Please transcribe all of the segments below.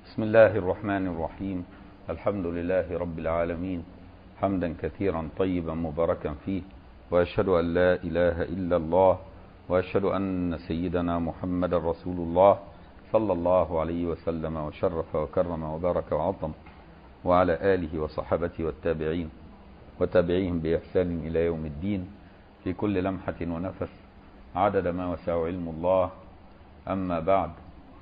بسم الله الرحمن الرحيم الحمد لله رب العالمين حمدا كثيرا طيبا مباركا فيه واشهد ان لا اله الا الله واشهد ان سيدنا محمد رسول الله صلى الله عليه وسلم وشرف وكرم وبارك وعظم وعلى اله وصحبه والتابعين وتابعيهم باحسان الى يوم الدين في كل لمحه ونفس عدد ما وسع علم الله اما بعد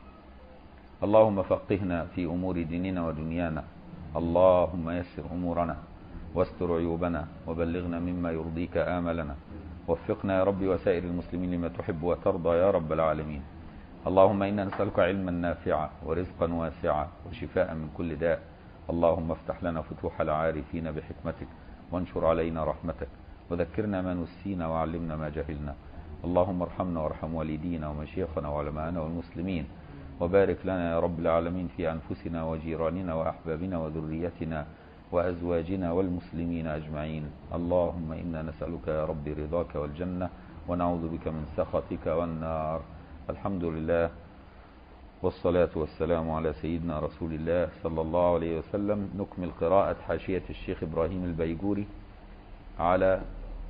اللهم فقهنا في امور ديننا ودنيانا اللهم يسر امورنا واستر عيوبنا وبلغنا مما يرضيك املنا وفقنا يا رب وسائر المسلمين لما تحب وترضى يا رب العالمين اللهم انا نسالك علما نافعا ورزقا واسعا وشفاء من كل داء اللهم افتح لنا فتوح العارفين بحكمتك وانشر علينا رحمتك وذكرنا ما نسينا وعلمنا ما جهلنا اللهم ارحمنا وارحم والدينا ومشيخنا وعلماءنا والمسلمين وبارك لنا يا رب العالمين في أنفسنا وجيراننا وأحبابنا وذريتنا وأزواجنا والمسلمين أجمعين اللهم إنا نسألك يا رب رضاك والجنة ونعوذ بك من سخطك والنار الحمد لله والصلاة والسلام على سيدنا رسول الله صلى الله عليه وسلم نكمل قراءة حاشية الشيخ إبراهيم البيجوري على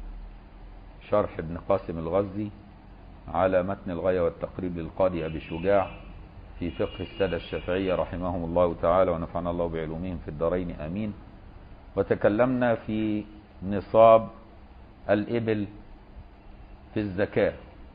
شرح ابن قاسم الغزي على متن الغاية والتقريب للقاضي أبي شجاع في فقه السادة الشافعية رحمهم الله تعالى ونفعنا الله بعلومهم في الدارين آمين وتكلمنا في نصاب الإبل في الزكاة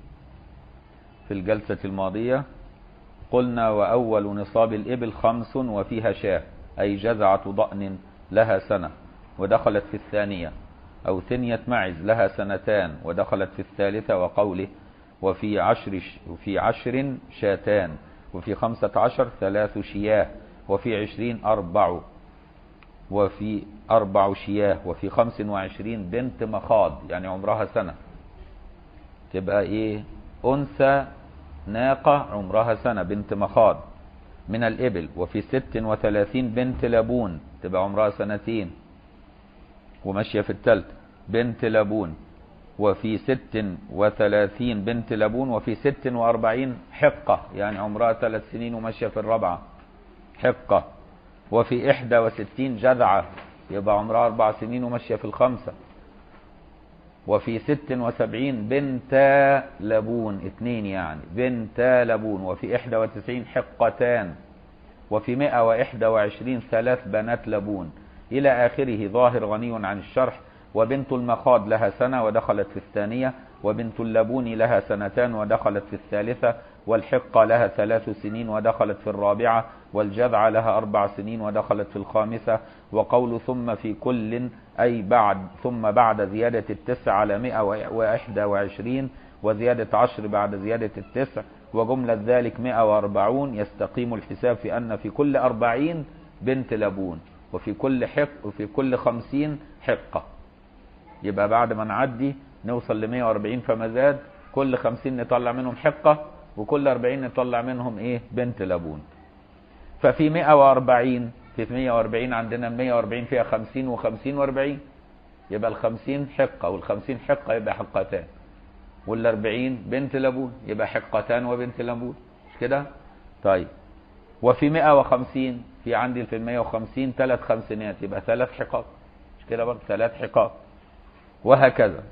في الجلسة الماضية قلنا وأول نصاب الإبل خمس وفيها شاة أي جزعة ضأن لها سنة ودخلت في الثانية أو ثنية معز لها سنتان ودخلت في الثالثة وقوله وفي عشر وفي عشر شاتان وفي خمسة عشر ثلاث شياه وفي عشرين أربع وفي أربع شياه وفي خمس وعشرين بنت مخاض يعني عمرها سنة تبقى إيه أنثى ناقة عمرها سنة بنت مخاض من الإبل وفي ست وثلاثين بنت لبون تبقى عمرها سنتين وماشية في التالت بنت لبون وفي ست وثلاثين بنت لبون وفي ست وأربعين حقة يعني عمرها ثلاث سنين وماشية في الرابعة حقة وفي إحدى وستين جذعة يبقى عمرها أربع سنين وماشية في الخمسة وفي ست وسبعين بنتا لبون اثنين يعني بنتا لبون وفي إحدى وتسعين حقتان وفي مئة وإحدى وعشرين ثلاث بنات لبون إلى آخره ظاهر غني عن الشرح وبنت المخاض لها سنة ودخلت في الثانية وبنت اللبون لها سنتان ودخلت في الثالثة والحقة لها ثلاث سنين ودخلت في الرابعة والجذع لها أربع سنين ودخلت في الخامسة وقول ثم في كل أي بعد ثم بعد زيادة التسع على مئة وإحدى وعشرين وزيادة عشر بعد زيادة التسع وجملة ذلك مئة وأربعون يستقيم الحساب في أن في كل أربعين بنت لبون وفي كل حق وفي كل خمسين حقة يبقى بعد ما نعدي نوصل ل 140 فما زاد كل 50 نطلع منهم حقة وكل 40 نطلع منهم ايه بنت لبون ففي 140 في 140 عندنا 140 فيها 50 و50 و40 يبقى ال 50 حقة وال 50 حقة يبقى حقتان وال 40 بنت لبون يبقى حقتان وبنت لبون مش كده؟ طيب وفي 150 في عندي في ال 150 ثلاث خمسينات يبقى ثلاث حقاق مش كده برضه ثلاث حقاق وهكذا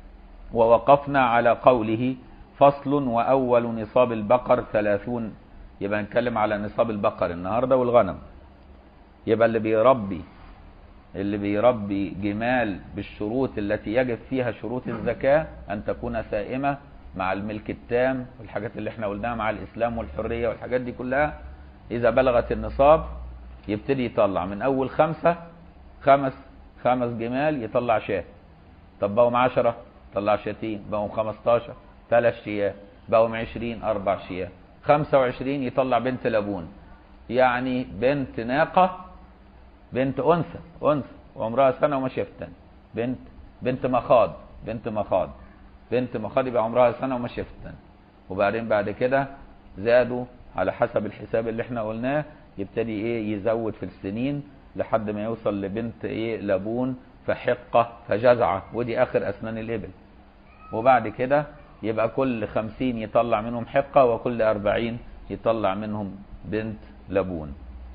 ووقفنا على قوله فصل وأول نصاب البقر ثلاثون يبقى نتكلم على نصاب البقر النهاردة والغنم يبقى اللي بيربي اللي بيربي جمال بالشروط التي يجب فيها شروط الزكاة أن تكون سائمة مع الملك التام والحاجات اللي احنا قلناها مع الإسلام والحرية والحاجات دي كلها إذا بلغت النصاب يبتدي يطلع من أول خمسة خمس خمس جمال يطلع شاه طب بقوا 10 طلع شاتين بقوا 15 ثلاث شياه بقوا 20 اربع شياه 25 يطلع بنت لبون يعني بنت ناقة بنت أنثى أنثى وعمرها سنة وماشية في الثانية بنت بنت مخاض بنت مخاض بنت مخاض يبقى عمرها سنة وماشية في الثانية وبعدين بعد كده زادوا على حسب الحساب اللي احنا قلناه يبتدي ايه يزود في السنين لحد ما يوصل لبنت ايه لبون فحقة فجزعة ودي آخر أسنان الإبل وبعد كده يبقى كل خمسين يطلع منهم حقة وكل أربعين يطلع منهم بنت لبون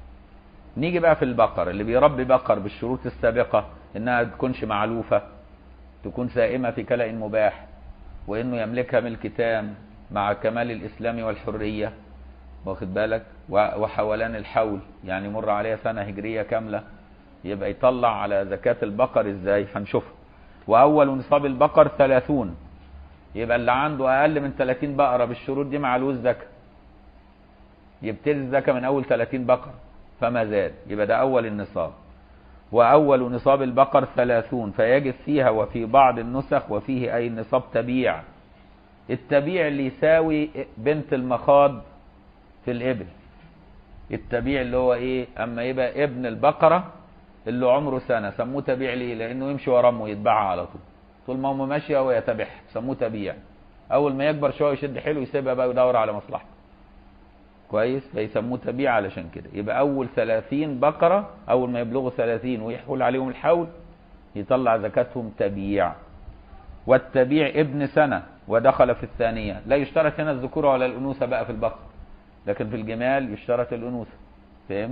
نيجي بقى في البقر اللي بيربي بقر بالشروط السابقة انها تكونش معلوفة تكون سائمة في كلأ مباح وانه يملكها ملك تام مع كمال الاسلام والحرية واخد بالك وحولان الحول يعني مر عليها سنة هجرية كاملة يبقى يطلع على زكاة البقر ازاي هنشوفها واول نصاب البقر ثلاثون يبقى اللي عنده اقل من 30 بقرة بالشروط دي معلوش زكاة يبتدي الزكاة من اول 30 بقرة فما زاد يبقى ده اول النصاب واول نصاب البقر ثلاثون فيجب فيها وفي بعض النسخ وفيه اي نصاب تبيع التبيع اللي يساوي بنت المخاض في الابل التبيع اللي هو ايه اما يبقى ابن البقرة اللي عمره سنة سموه تبيع ليه لانه يمشي ورا امه يتبعها على طول طول ما امه ماشيه هو يتبعها سموه تبيع اول ما يكبر شويه يشد حيله يسيبها بقى ويدور على مصلحته كويس فيسموه تبيع علشان كده يبقى اول 30 بقرة اول ما يبلغوا 30 ويحول عليهم الحول يطلع زكاتهم تبيع والتبيع ابن سنة ودخل في الثانية لا يشترط هنا الذكورة ولا الأنوثة بقى في البقر لكن في الجمال يشترط الأنوثة فهم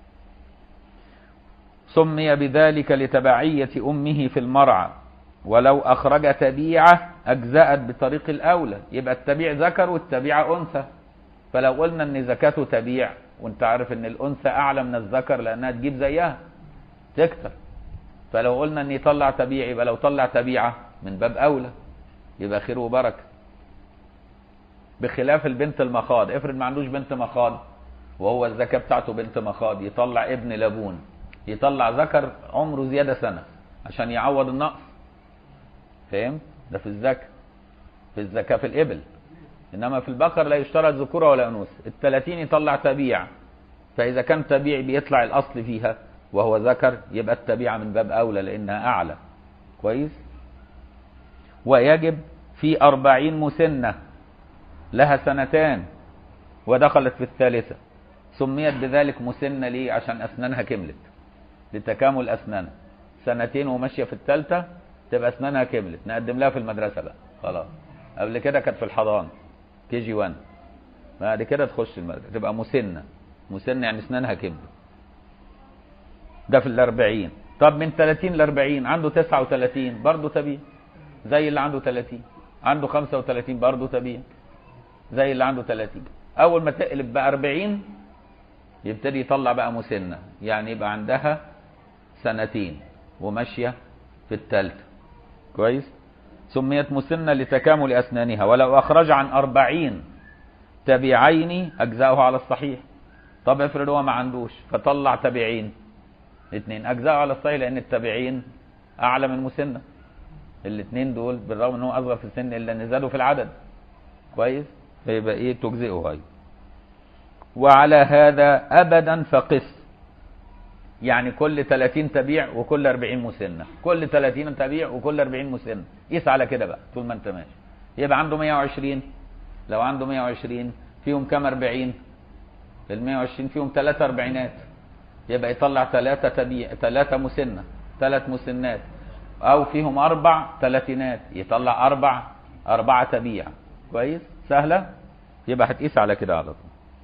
سمي بذلك لتبعية أمه في المرعى ولو أخرج تبيعة أجزأت بطريق الأولى يبقى التبيع ذكر والتبيعة أنثى فلو قلنا ان زكاته تبيع وانت عارف ان الانثى اعلى من الذكر لانها تجيب زيها تكتر فلو قلنا ان يطلع تبيع يبقى لو طلع تبيعه من باب اولى يبقى خير وبركه بخلاف البنت المخاض افرض ما عندوش بنت مخاض وهو الزكاه بتاعته بنت مخاض يطلع ابن لبون يطلع ذكر عمره زياده سنه عشان يعوض النقص فاهم ده في الزكاه في الزكاه في الابل انما في البقر لا يشترط ذكوره ولا انوثه الثلاثين يطلع تبيع فاذا كان تبيع بيطلع الاصل فيها وهو ذكر يبقى التبيعه من باب اولى لانها اعلى كويس ويجب في أربعين مسنة لها سنتان ودخلت في الثالثة سميت بذلك مسنة ليه عشان أسنانها كملت لتكامل أسنانها سنتين وماشية في الثالثة تبقى أسنانها كملت نقدم لها في المدرسة بقى خلاص قبل كده كانت في الحضانة كي جي 1 بعد كده تخش المدرسة تبقى مسنة مسنة يعني اسنانها كبرت ده في الأربعين طب من 30 ل 40 عنده 39 برضه تبيع زي اللي عنده 30 عنده 35 برضه تبيع زي اللي عنده 30 أول ما تقلب بقى 40 يبتدي يطلع بقى مسنة يعني يبقى عندها سنتين وماشية في الثالثة كويس سميت مسنة لتكامل أسنانها ولو أخرج عن أربعين تبيعين أجزاؤه على الصحيح طب افرض هو ما عندوش فطلع تبيعين اثنين أجزاؤه على الصحيح لأن التبيعين أعلى من مسنة الاثنين دول بالرغم أنه أصغر في السن إلا أن زادوا في العدد كويس فيبقى إيه تجزئه هاي وعلى هذا أبدا فقس يعني كل 30 تبيع وكل 40 مسنه كل 30 تبيع وكل 40 مسنه قيس على كده بقى طول ما انت ماشي يبقى عنده 120 لو عنده 120 فيهم كام 40 ال 120 فيهم 3 اربعينات يبقى يطلع 3 تبيع 3 مسنه 3 مسنات او فيهم اربع ثلاثينات يطلع اربع اربعه تبيع كويس سهله يبقى هتقيس على كده على طول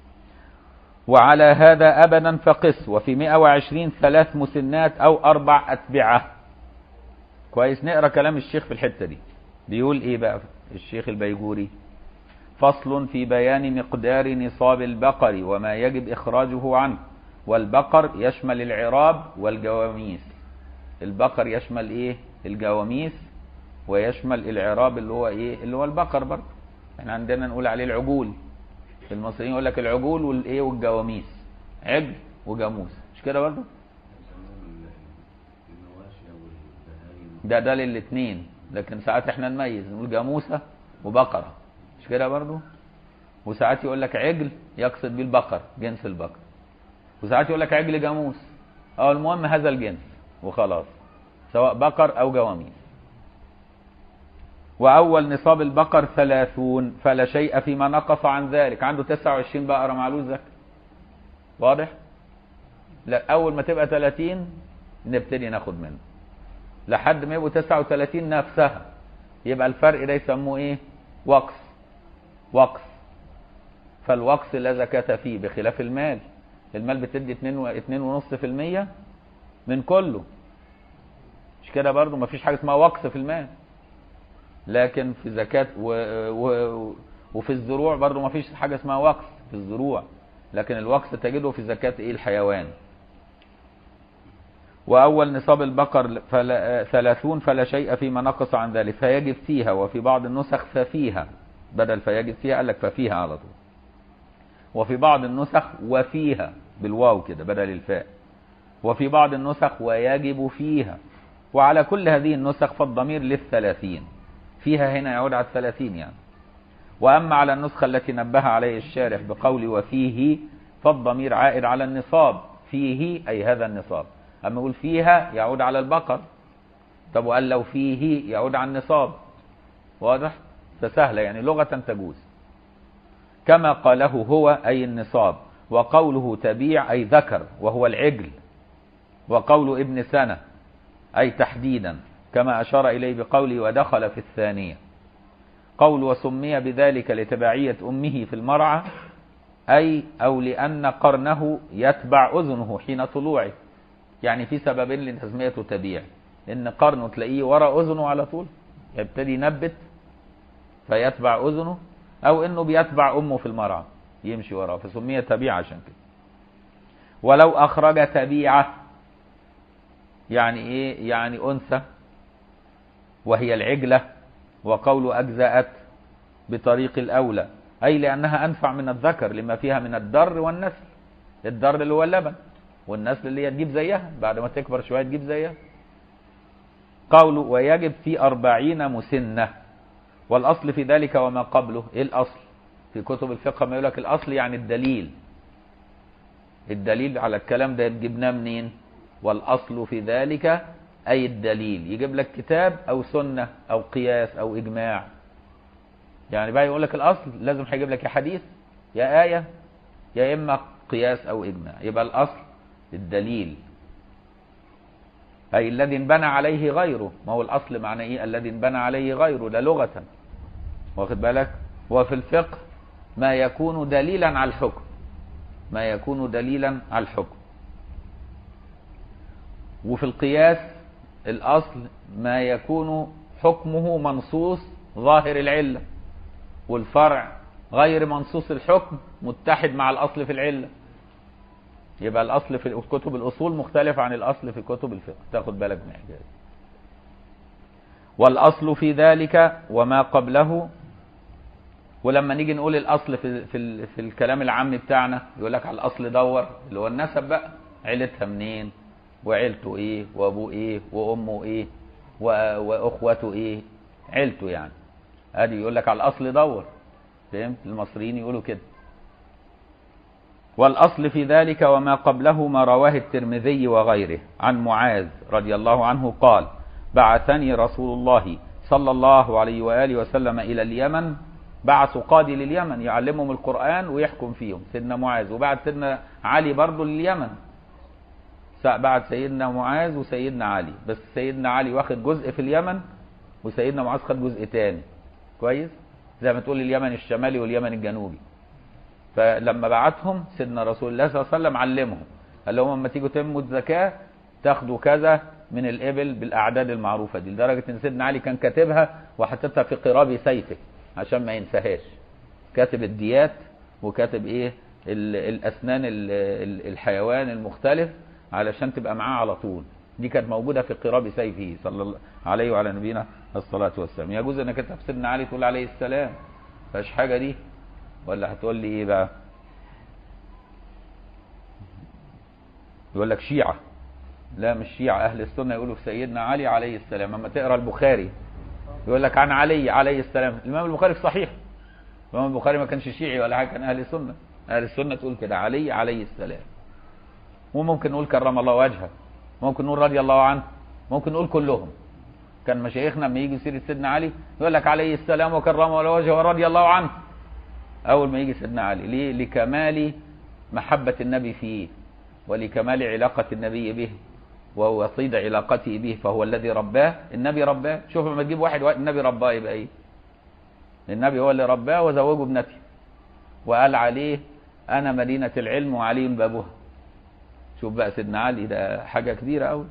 وعلى هذا أبدا فقس وفي 120 ثلاث مسنات أو أربع أتبعة كويس نقرأ كلام الشيخ في الحتة دي بيقول إيه بقى الشيخ البيجوري فصل في بيان مقدار نصاب البقر وما يجب إخراجه عنه والبقر يشمل العراب والجواميس البقر يشمل إيه الجواميس ويشمل العراب اللي هو إيه اللي هو البقر برضه احنا عندنا نقول عليه العجول المصريين يقول لك العجول والايه والجواميس عجل وجاموس مش كده برضه ده ده للاثنين لكن ساعات احنا نميز نقول جاموسه وبقره مش كده برضه وساعات يقول لك عجل يقصد بيه البقر جنس البقر وساعات يقول لك عجل جاموس اه المهم هذا الجنس وخلاص سواء بقر او جواميس وأول نصاب البقر ثلاثون فلا شيء فيما نقص عن ذلك عنده 29 بقرة معلوش زكاة واضح؟ لا أول ما تبقى 30 نبتدي ناخد منه لحد ما يبقوا 39 نفسها يبقى الفرق ده يسموه ايه؟ وقص وقص فالوقص لا زكاة فيه بخلاف المال المال بتدي اتنين و... اتنين ونص في المية من كله مش كده برضو مفيش حاجة اسمها وقص في المال لكن في زكاة و... و... وفي الزروع برضو مفيش حاجة اسمها وقص في الزروع لكن الوقص تجده في زكاة ايه الحيوان وأول نصاب البقر فلا ثلاثون فلا شيء فيما نقص عن ذلك فيجب فيها وفي بعض النسخ ففيها بدل فيجب فيها قال لك ففيها على طول وفي بعض النسخ وفيها بالواو كده بدل الفاء وفي بعض النسخ ويجب فيها وعلى كل هذه النسخ فالضمير للثلاثين فيها هنا يعود على الثلاثين يعني وأما على النسخة التي نبه عليه الشارح بقول وفيه فالضمير عائد على النصاب فيه أي هذا النصاب أما يقول فيها يعود على البقر طب وقال لو فيه يعود على النصاب واضح فسهلة يعني لغة تجوز كما قاله هو أي النصاب وقوله تبيع أي ذكر وهو العجل وقول ابن سنة أي تحديدا كما أشار إليه بقوله ودخل في الثانية قول وسمي بذلك لتبعية أمه في المرعى أي أو لأن قرنه يتبع أذنه حين طلوعه يعني في سببين لتسميته تبيع إن قرنه تلاقيه وراء أذنه على طول يبتدي ينبت فيتبع أذنه أو إنه بيتبع أمه في المرعى يمشي وراه فسمي تبيع عشان كده ولو أخرج تبيعة يعني إيه يعني أنثى وهي العجلة وقول أجزأت بطريق الأولى أي لأنها أنفع من الذكر لما فيها من الدر والنسل الدر اللي هو اللبن والنسل اللي هي تجيب زيها بعد ما تكبر شوية تجيب زيها قوله ويجب في أربعين مسنة والأصل في ذلك وما قبله إيه الأصل في كتب الفقه ما يقول لك الأصل يعني الدليل الدليل على الكلام ده جبناه منين والأصل في ذلك أي الدليل يجيب لك كتاب أو سنة أو قياس أو إجماع يعني بقى يقول لك الأصل لازم هيجيب لك يا حديث يا آية يا إما قياس أو إجماع يبقى الأصل الدليل أي الذي انبنى عليه غيره ما هو الأصل معنى إيه الذي انبنى عليه غيره ده لغة واخد بالك وفي الفقه ما يكون دليلا على الحكم ما يكون دليلا على الحكم وفي القياس الأصل ما يكون حكمه منصوص ظاهر العلة والفرع غير منصوص الحكم متحد مع الأصل في العلة يبقى الأصل في كتب الأصول مختلف عن الأصل في كتب الفقه تاخد بالك من الحكاية والأصل في ذلك وما قبله ولما نيجي نقول الأصل في, في, في الكلام العام بتاعنا يقول لك على الأصل دور اللي هو النسب بقى عيلتها منين وعيلته ايه وابوه ايه وامه ايه واخوته ايه عيلته يعني ادي يقول لك على الاصل دور فهمت المصريين يقولوا كده والاصل في ذلك وما قبله ما رواه الترمذي وغيره عن معاذ رضي الله عنه قال بعثني رسول الله صلى الله عليه واله وسلم الى اليمن بعثوا قاضي لليمن يعلمهم القران ويحكم فيهم سيدنا معاذ وبعد سيدنا علي برضه لليمن بعد سيدنا معاذ وسيدنا علي بس سيدنا علي واخد جزء في اليمن وسيدنا معاذ خد جزء تاني كويس زي ما تقول اليمن الشمالي واليمن الجنوبي فلما بعتهم سيدنا رسول الله صلى الله عليه وسلم علمهم قال لهم لما تيجوا تموا الزكاه تاخدوا كذا من الابل بالاعداد المعروفه دي لدرجه ان سيدنا علي كان كاتبها وحاططها في قراب سيفه عشان ما ينساهاش كاتب الديات وكاتب ايه الاسنان الحيوان المختلف علشان تبقى معاه على طول دي كانت موجوده في قراب سيفه صلى الله عليه وعلى نبينا الصلاه والسلام يجوز انك انت في سيدنا علي تقول عليه السلام فاش حاجه دي ولا هتقول لي ايه بقى يقول لك شيعه لا مش شيعه اهل السنه يقولوا في سيدنا علي عليه السلام اما تقرا البخاري يقول لك عن علي عليه السلام الامام البخاري في صحيح الامام البخاري ما كانش شيعي ولا حاجه كان اهل السنه اهل السنه تقول كده علي عليه السلام وممكن نقول كرم الله وجهه ممكن نقول رضي الله عنه ممكن نقول كلهم كان مشايخنا لما يجي سيره سيدنا علي يقول لك عليه السلام وكرم الله وجهه ورضي الله عنه اول ما يجي سيدنا علي ليه لكمال محبه النبي فيه ولكمال علاقه النبي به ووصيد علاقته به فهو الذي رباه النبي رباه شوف لما تجيب واحد النبي رباه يبقى ايه النبي هو اللي رباه وزوجه ابنته وقال عليه انا مدينه العلم وعلي بابها شوف بقى سيدنا علي ده حاجة كبيرة قوي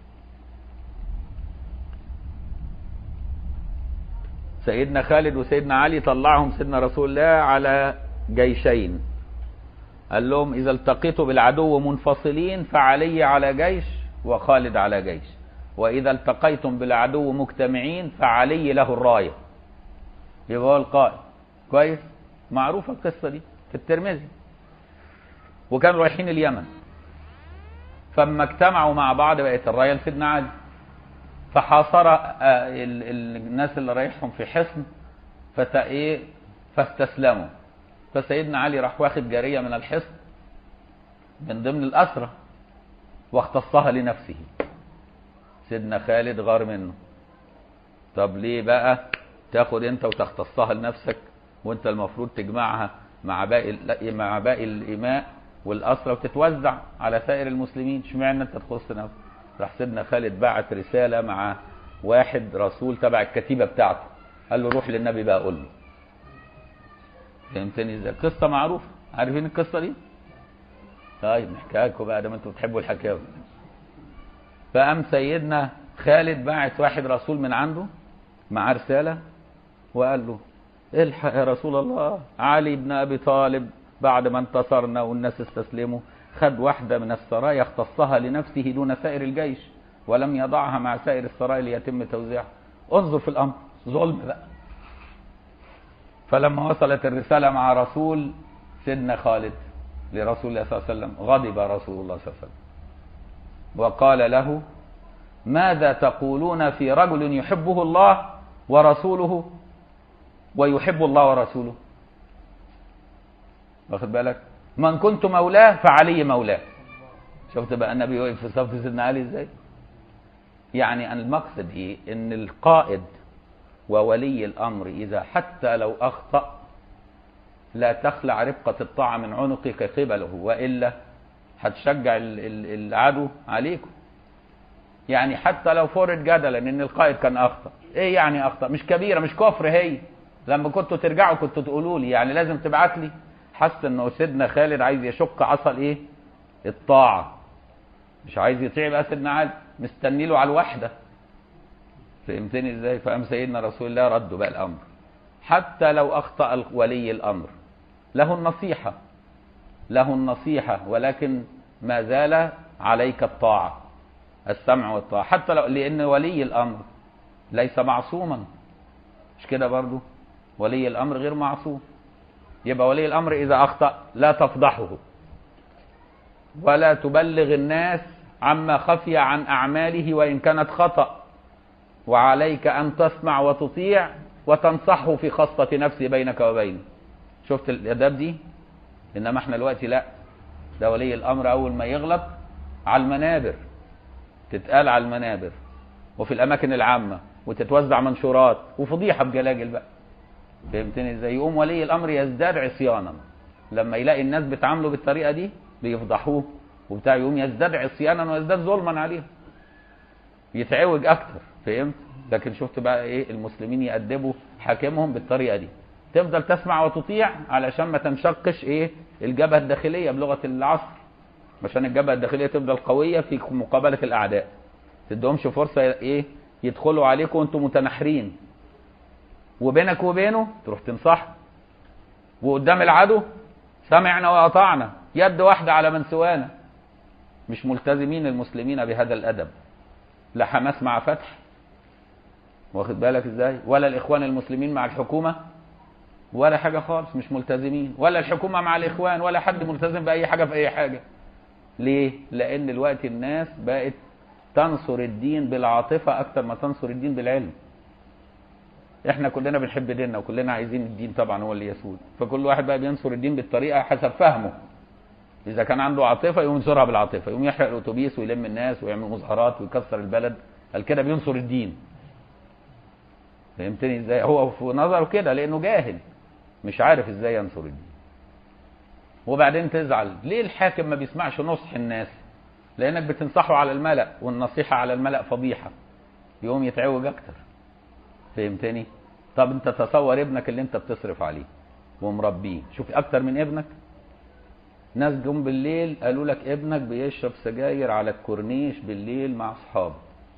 سيدنا خالد وسيدنا علي طلعهم سيدنا رسول الله على جيشين قال لهم إذا التقيتوا بالعدو منفصلين فعلي على جيش وخالد على جيش وإذا التقيتم بالعدو مجتمعين فعلي له الراية يبقى هو القائد كويس معروفة القصة دي في الترمذي وكانوا رايحين اليمن فلما اجتمعوا مع بعض بقت الراية لسيدنا علي فحاصر آه، ال- ال- الناس اللي رايحهم في حصن فت ايه فاستسلموا فسيدنا علي راح واخد جارية من الحصن من ضمن الأسرة واختصها لنفسه سيدنا خالد غار منه طب ليه بقى تاخد انت وتختصها لنفسك وانت المفروض تجمعها مع باقي ال- مع باقي الإماء والأسرة وتتوزع على سائر المسلمين اشمعنى انت تخص نفسك راح سيدنا خالد بعت رسالة مع واحد رسول تبع الكتيبة بتاعته قال له روح للنبي بقى قول له فهمتني ازاي قصة معروفة عارفين القصة دي طيب نحكيها لكم بقى ده ما انتوا بتحبوا الحكاوي فقام سيدنا خالد بعت واحد رسول من عنده معاه رسالة وقال له الحق يا رسول الله علي بن ابي طالب بعد ما انتصرنا والناس استسلموا خد واحدة من السرايا اختصها لنفسه دون سائر الجيش ولم يضعها مع سائر السرايا ليتم توزيعها انظر في الامر ظلم بقى فلما وصلت الرسالة مع رسول سيدنا خالد لرسول الله صلى الله عليه وسلم غضب رسول الله صلى الله عليه وسلم وقال له ماذا تقولون في رجل يحبه الله ورسوله ويحب الله ورسوله واخد بالك من كنت مولاه فعلي مولاه شفت بقى النبي وقف في صف سيدنا علي ازاي يعني أن المقصد ايه ان القائد وولي الامر اذا حتى لو اخطأ لا تخلع ربقة الطاعة من عنقك قبله والا هتشجع ال- ال- العدو عليكم يعني حتى لو فرض جدلا ان القائد كان اخطا ايه يعني اخطا مش كبيره مش كفر هي لما كنتوا ترجعوا كنتوا تقولوا لي يعني لازم تبعت لي حس انه سيدنا خالد عايز يشق عصا الايه الطاعه مش عايز يطيع بقى سيدنا علي مستني له على الوحده فهمتني ازاي فقام سيدنا رسول الله ردوا بقى الامر حتى لو اخطا ولي الامر له النصيحه له النصيحه ولكن ما زال عليك الطاعه السمع والطاعه حتى لو لان ولي الامر ليس معصوما مش كده برضو ولي الامر غير معصوم يبقى ولي الامر اذا اخطا لا تفضحه ولا تبلغ الناس عما خفي عن اعماله وان كانت خطا وعليك ان تسمع وتطيع وتنصحه في خاصه نفسه بينك وبينه شفت الاداب دي انما احنا دلوقتي لا ده ولي الامر اول ما يغلط على المنابر تتقال على المنابر وفي الاماكن العامه وتتوزع منشورات وفضيحه بجلاجل بقى فهمتني ازاي يقوم ولي الامر يزداد عصيانا لما يلاقي الناس بتعامله بالطريقه دي بيفضحوه وبتاع يقوم يزداد عصيانا ويزداد ظلما عليهم يتعوج اكتر فهمت لكن شفت بقى ايه المسلمين يأدبوا حاكمهم بالطريقه دي تفضل تسمع وتطيع علشان ما تنشقش ايه الجبهه الداخليه بلغه العصر عشان الجبهه الداخليه تفضل قويه في مقابله الاعداء تدهمش فرصه ايه يدخلوا عليكم وانتم متنحرين وبينك وبينه تروح تنصحه وقدام العدو سمعنا واطعنا يد واحده على من سوانا مش ملتزمين المسلمين بهذا الادب لا حماس مع فتح واخد بالك ازاي ولا الاخوان المسلمين مع الحكومه ولا حاجه خالص مش ملتزمين ولا الحكومه مع الاخوان ولا حد ملتزم باي حاجه في اي حاجه ليه لان دلوقتي الناس بقت تنصر الدين بالعاطفه اكتر ما تنصر الدين بالعلم احنا كلنا بنحب ديننا وكلنا عايزين الدين طبعا هو اللي يسود فكل واحد بقى بينصر الدين بالطريقه حسب فهمه اذا كان عنده عاطفه يقوم ينصرها بالعاطفه يقوم يحرق الاتوبيس ويلم الناس ويعمل مظاهرات ويكسر البلد قال كده بينصر الدين فهمتني ازاي هو في نظره كده لانه جاهل مش عارف ازاي ينصر الدين وبعدين تزعل ليه الحاكم ما بيسمعش نصح الناس لانك بتنصحه على الملأ والنصيحة على الملأ فضيحة يقوم يتعوج اكتر فهمتني طب انت تصور ابنك اللي انت بتصرف عليه ومربيه شوف اكتر من ابنك ناس جم بالليل قالوا لك ابنك بيشرب سجاير على الكورنيش بالليل مع اصحابه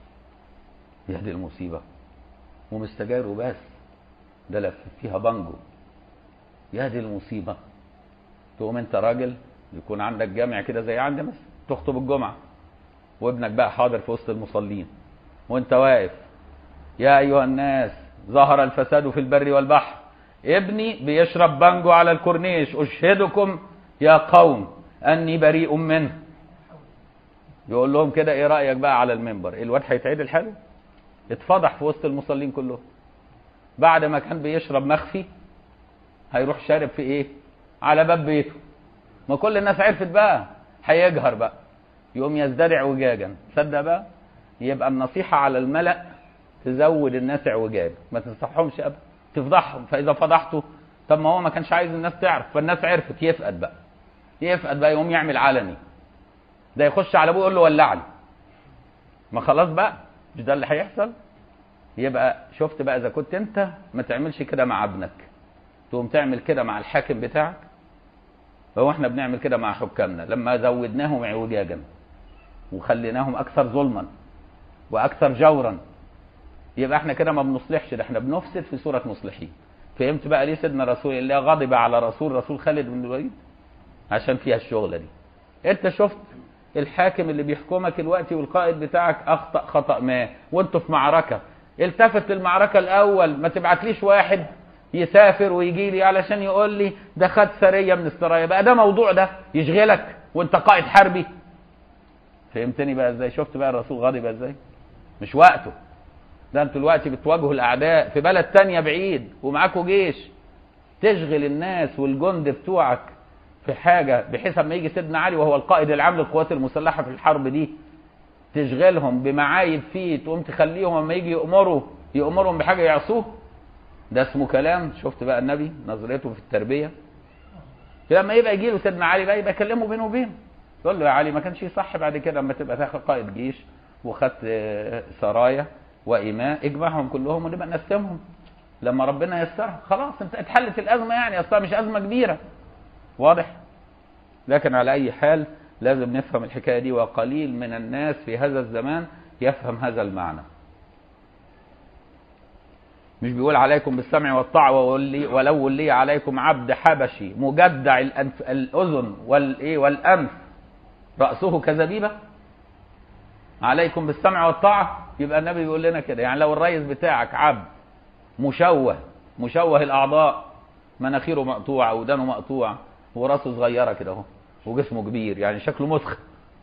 يا دي المصيبه ومش سجاير وبس ده لف فيها بانجو يا دي المصيبه تقوم انت راجل يكون عندك جامع كده زي عندي مثلا تخطب الجمعه وابنك بقى حاضر في وسط المصلين وانت واقف يا ايها الناس ظهر الفساد في البر والبحر ابني بيشرب بانجو على الكورنيش اشهدكم يا قوم اني بريء منه يقول لهم كده ايه رايك بقى على المنبر الواد هيتعدل حاله اتفضح في وسط المصلين كلهم بعد ما كان بيشرب مخفي هيروح شارب في ايه على باب بيته ما كل الناس عرفت بقى هيجهر بقى يقوم يزدرع اعوجاجا تصدق بقى يبقى النصيحه على الملأ تزود الناس اعوجاج ما تنصحهمش ابدا تفضحهم فاذا فضحته طب ما هو ما كانش عايز الناس تعرف فالناس عرفت يفقد بقى يفقد بقى يقوم يعمل علني ده يخش على ابوه يقول له ولعني ما خلاص بقى مش ده اللي هيحصل يبقى شفت بقى اذا كنت انت ما تعملش كده مع ابنك تقوم تعمل كده مع الحاكم بتاعك هو احنا بنعمل كده مع حكامنا لما زودناهم اعوجاجا وخليناهم اكثر ظلما واكثر جورا يبقى احنا كده ما بنصلحش ده احنا بنفسد في صوره مصلحين فهمت بقى ليه سيدنا رسول الله غضب على رسول رسول خالد بن الوليد عشان فيها الشغله دي انت شفت الحاكم اللي بيحكمك الوقت والقائد بتاعك اخطا خطا ما وانتوا في معركه التفت للمعركه الاول ما تبعتليش واحد يسافر ويجي لي علشان يقول لي ده خد سريه من السرايا بقى ده موضوع ده يشغلك وانت قائد حربي فهمتني بقى ازاي شفت بقى الرسول غاضب ازاي مش وقته ده انتوا دلوقتي بتواجهوا الاعداء في بلد تانية بعيد ومعاكوا جيش تشغل الناس والجند بتوعك في حاجة بحيث اما يجي سيدنا علي وهو القائد العام للقوات المسلحة في الحرب دي تشغلهم بمعايب فيه تقوم تخليهم اما يجي يأمروا يأمرهم بحاجة يعصوه ده اسمه كلام شفت بقى النبي نظريته في التربية لما يبقى يجي له سيدنا علي بقى يبقى يكلمه بينه وبينه يقول له يا علي ما كانش يصح بعد كده اما تبقى تاخد قائد جيش وخدت سرايا وإماء اجمعهم كلهم ونبقى نقسمهم لما ربنا يسرها خلاص انت اتحلت الأزمة يعني أصلا مش أزمة كبيرة واضح لكن على أي حال لازم نفهم الحكاية دي وقليل من الناس في هذا الزمان يفهم هذا المعنى مش بيقول عليكم بالسمع والطاعة وولي ولو ولي عليكم عبد حبشي مجدع الأنف الأذن والإيه والأنف رأسه كزبيبة عليكم بالسمع والطاعة يبقى النبي بيقول لنا كده يعني لو الرئيس بتاعك عبد مشوه مشوه الأعضاء مناخيره مقطوعة ودانه مقطوع وراسه صغيرة كده اهو وجسمه كبير يعني شكله مسخ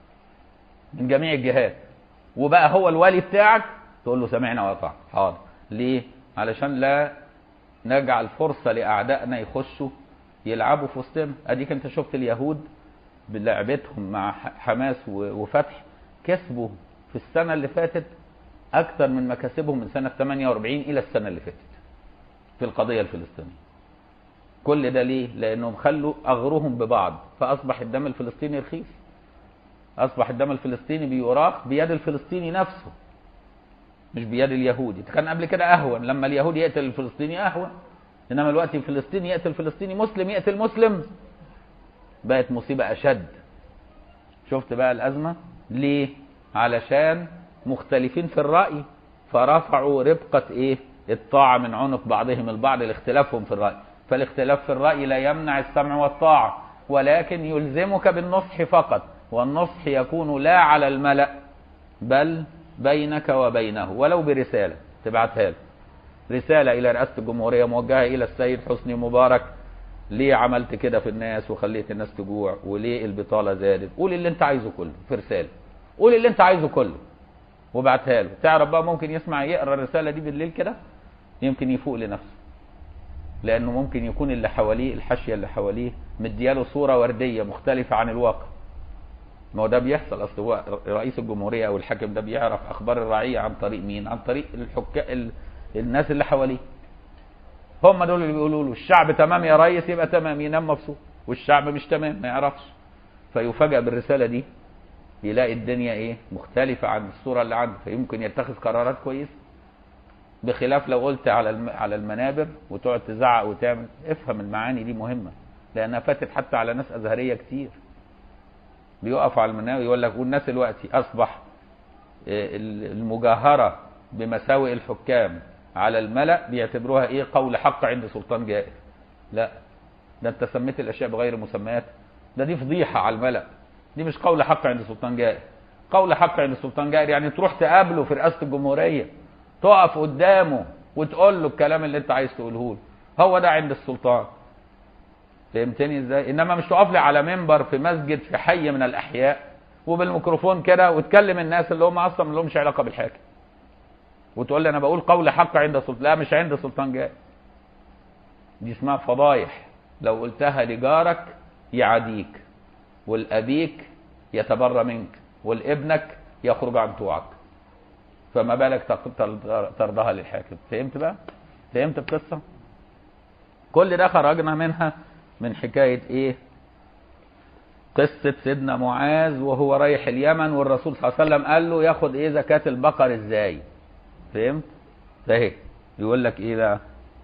من جميع الجهات وبقى هو الولي بتاعك تقول له سمعنا وطاعنا حاضر ليه علشان لا نجعل فرصة لأعدائنا يخشوا يلعبوا في وسطنا اديك انت شفت اليهود بلعبتهم مع حماس وفتح كسبوا في السنة اللي فاتت أكثر من مكاسبهم من سنة 48 إلى السنة اللي فاتت في القضية الفلسطينية كل ده ليه؟ لأنهم خلوا أغروهم ببعض فأصبح الدم الفلسطيني رخيص أصبح الدم الفلسطيني بيراق بيد الفلسطيني نفسه مش بيد اليهودي كان قبل كده أهون لما اليهودي يقتل الفلسطيني أهون إنما الوقت الفلسطيني يقتل الفلسطيني مسلم يقتل مسلم بقت مصيبة أشد شفت بقى الأزمة ليه علشان مختلفين في الرأي فرفعوا ربقة ايه الطاعة من عنق بعضهم البعض لاختلافهم في الرأي فالاختلاف في الرأي لا يمنع السمع والطاعة ولكن يلزمك بالنصح فقط والنصح يكون لا على الملأ بل بينك وبينه ولو برسالة تبعتها له رسالة إلى رئاسة الجمهورية موجهة إلى السيد حسني مبارك ليه عملت كده في الناس وخليت الناس تجوع وليه البطالة زادت قول اللي انت عايزه كله في رسالة قول اللي انت عايزه كله وبعتها له تعرف بقى ممكن يسمع يقرا الرسالة دي بالليل كده يمكن يفوق لنفسه لانه ممكن يكون اللي حواليه الحاشية اللي حواليه مدياله صورة وردية مختلفة عن الواقع ما هو ده بيحصل اصل هو رئيس الجمهورية او الحاكم ده بيعرف اخبار الرعية عن طريق مين عن طريق الحكا ال... الناس اللي حواليه هم دول اللي بيقولوا له الشعب تمام يا ريس يبقى تمام ينام مبسوط والشعب مش تمام ما يعرفش فيفاجأ بالرسالة دي يلاقي الدنيا ايه مختلفة عن الصورة اللي عنده فيمكن يتخذ قرارات كويسة بخلاف لو قلت على على المنابر وتقعد تزعق وتعمل افهم المعاني دي مهمة لانها فاتت حتى على ناس ازهريه كتير بيقف على المناوي يقول لك والناس دلوقتي اصبح المجاهره بمساوئ الحكام على الملأ بيعتبروها ايه قول حق عند سلطان جائر لا ده انت سميت الاشياء بغير مسميات ده دي فضيحه على الملأ دي مش قول حق عند سلطان جائر قول حق عند سلطان جائر يعني تروح تقابله في رئاسه الجمهوريه تقف قدامه وتقول له الكلام اللي انت عايز تقوله له هو ده عند السلطان فهمتني ازاي انما مش تقف لي على منبر في مسجد في حي من الاحياء وبالميكروفون كده وتكلم الناس اللي هم اصلا ما لهمش علاقه بالحاكم وتقول لي انا بقول قول حق عند سلطان لا مش عند سلطان جائر دي اسمها فضايح لو قلتها لجارك يعاديك والابيك يتبرى منك والابنك يخرج عن طوعك فما بالك ترضاها للحاكم فهمت بقى فهمت القصه كل ده خرجنا منها من حكايه ايه قصه سيدنا معاذ وهو رايح اليمن والرسول صلى الله عليه وسلم قال له ياخد ايه زكاه البقر ازاي فهمت فاهي يقول لك ايه بقى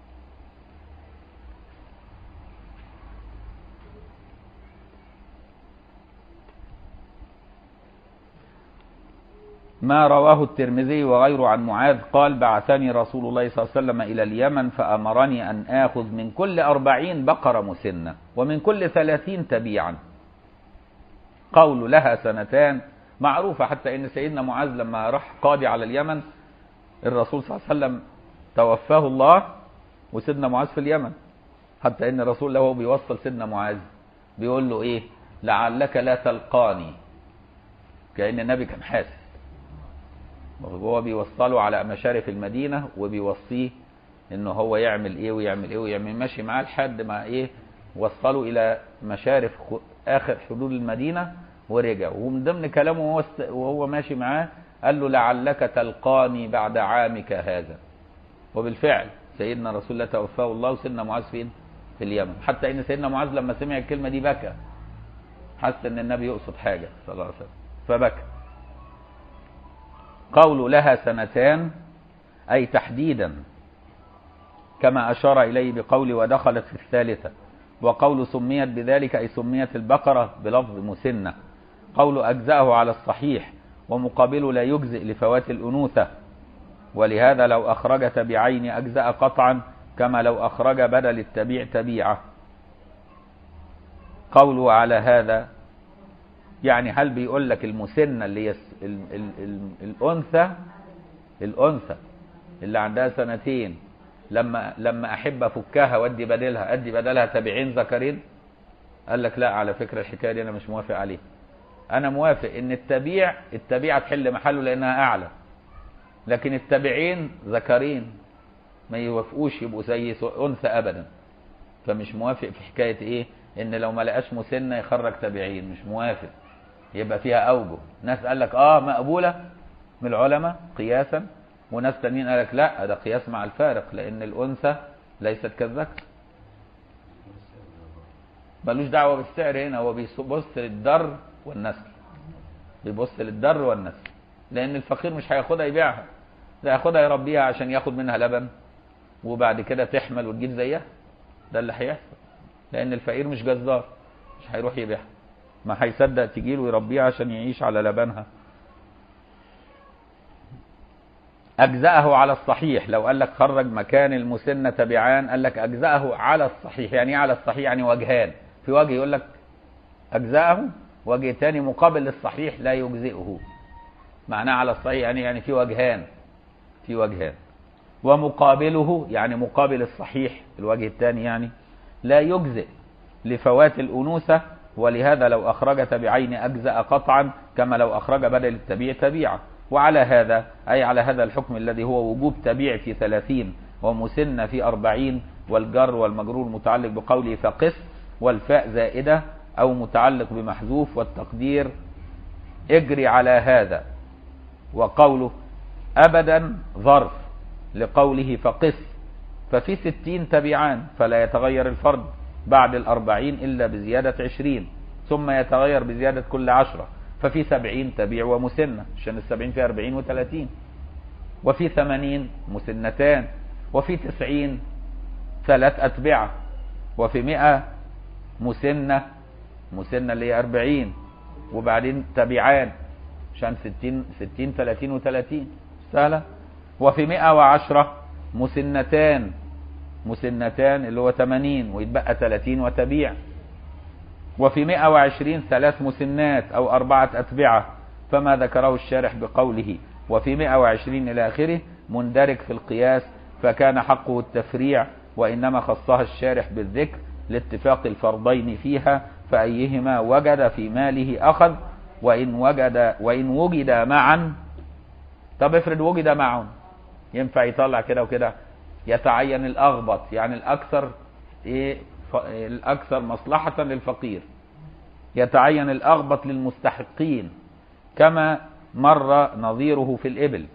ما رواه الترمذي وغيره عن معاذ قال بعثني رسول الله صلى الله عليه وسلم إلى اليمن فأمرني أن آخذ من كل أربعين بقرة مسنة ومن كل ثلاثين تبيعا قول لها سنتان معروفة حتى إن سيدنا معاذ لما راح قاضي على اليمن الرسول صلى الله عليه وسلم توفاه الله وسيدنا معاذ في اليمن حتى إن الرسول له بيوصل سيدنا معاذ بيقول له إيه لعلك لا تلقاني كأن النبي كان حاسس وهو بيوصله على مشارف المدينة وبيوصيه انه هو يعمل ايه ويعمل ايه ويعمل ماشي معاه لحد ما ايه وصله الى مشارف اخر حدود المدينة ورجع ومن ضمن كلامه وهو, وهو ماشي معاه قال له لعلك تلقاني بعد عامك هذا وبالفعل سيدنا رسول الله توفاه الله وسيدنا معاذ فين في اليمن حتى ان سيدنا معاذ لما سمع الكلمة دي بكى حس ان النبي يقصد حاجة صلى الله عليه وسلم فبكى قول لها سنتان أي تحديدا كما أشار إليه بقول ودخلت في الثالثة وقول سميت بذلك أي سميت البقرة بلفظ مسنة قول أجزأه على الصحيح ومقابله لا يجزئ لفوات الأنوثة ولهذا لو أخرج تبيعين أجزأ قطعا كما لو أخرج بدل التبيع تبيعة قوله على هذا يعني هل بيقول لك المسنة اللي هي ال ال ال الأنثى الأنثى اللي عندها سنتين لما لما أحب أفكها وأدي بدلها أدي بدلها تبعين ذكرين قال لك لا على فكرة الحكاية دي أنا مش موافق عليها أنا موافق إن التبيع التبيعة تحل محله لأنها أعلى لكن التبعين ذكرين ما يوافقوش يبقوا زي أنثى أبدا فمش موافق في حكاية إيه إن لو ما لقاش مسنة يخرج تبعين مش موافق يبقى فيها أوجه ناس قال لك آه مقبولة من العلماء قياسا وناس تانيين قال لك لا ده قياس مع الفارق لأن الأنثى ليست كالذكر ملوش دعوة بالسعر هنا هو بيبص للدر والنسل بيبص للدر والنسل لأن الفقير مش هياخدها يبيعها ده ياخدها يربيها عشان ياخد منها لبن وبعد كده تحمل وتجيب زيها ده اللي هيحصل لأن الفقير مش جزار مش هيروح يبيعها ما هيصدق تجيله ويربيها عشان يعيش على لبنها أجزأه على الصحيح لو قال لك خرج مكان المسنة تبعان قال لك أجزأه على الصحيح يعني ايه على الصحيح يعني وجهان في وجه يقول لك أجزأه وجه تاني مقابل للصحيح لا يجزئه معناه على الصحيح يعني يعني في وجهان في وجهان ومقابله يعني مقابل الصحيح الوجه الثاني يعني لا يجزئ لفوات الأنوثة ولهذا لو أخرج تبعين أجزأ قطعا كما لو أخرج بدل التبيع تبيعة وعلى هذا أي على هذا الحكم الذي هو وجوب تبيع في ثلاثين ومسن في أربعين والجر والمجرور متعلق بقوله فقس والفاء زائدة أو متعلق بمحذوف والتقدير اجري على هذا وقوله أبدا ظرف لقوله فقس ففي ستين تبعان فلا يتغير الفرد بعد الأربعين إلا بزيادة عشرين ثم يتغير بزيادة كل عشرة ففي سبعين تبيع ومسنة عشان السبعين في أربعين وثلاثين وفي ثمانين مسنتان وفي تسعين ثلاث أتبعة وفي مئة مسنة مسنة اللي هي 40 وبعدين تبعان عشان 60 60 30 و30 سهلة وفي 110 مسنتان مسنتان اللي هو 80 ويتبقى 30 وتبيع وفي 120 ثلاث مسنات أو أربعة أتبعة فما ذكره الشارح بقوله وفي 120 إلى آخره مندرج في القياس فكان حقه التفريع وإنما خصها الشارح بالذكر لاتفاق الفرضين فيها فأيهما وجد في ماله أخذ وإن وجد وإن وجد معا طب افرض وجد معا ينفع يطلع كده وكده يتعين الأغبط يعني الأكثر إيه ف- الأكثر مصلحة للفقير يتعين الأغبط للمستحقين كما مر نظيره في الإبل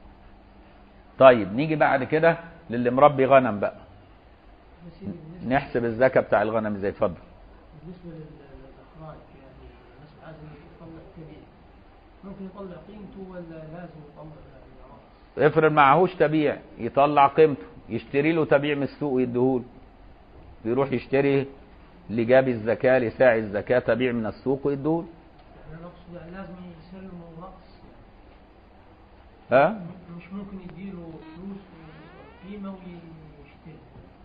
طيب نيجي بعد كده للي مربي غنم بقى بس بالنسبة نحسب الزكاة بتاع الغنم ازاي اتفضل بالنسبة لل- للإخراج يعني الناس عايز يطلع كبير ممكن يطلع قيمته ولا لازم يطلع الأعراض؟ افرض معهوش تبيع يطلع قيمته يشتري له تبيع من السوق ويديهوله يروح يشتري لجاب الزكاة لساعي الزكاة تبيع من السوق ويديهوله يعني أنا أقصد يعني لازم يسلمه رأس ها يعني مش ممكن يديله فلوس وقيمة ويشتري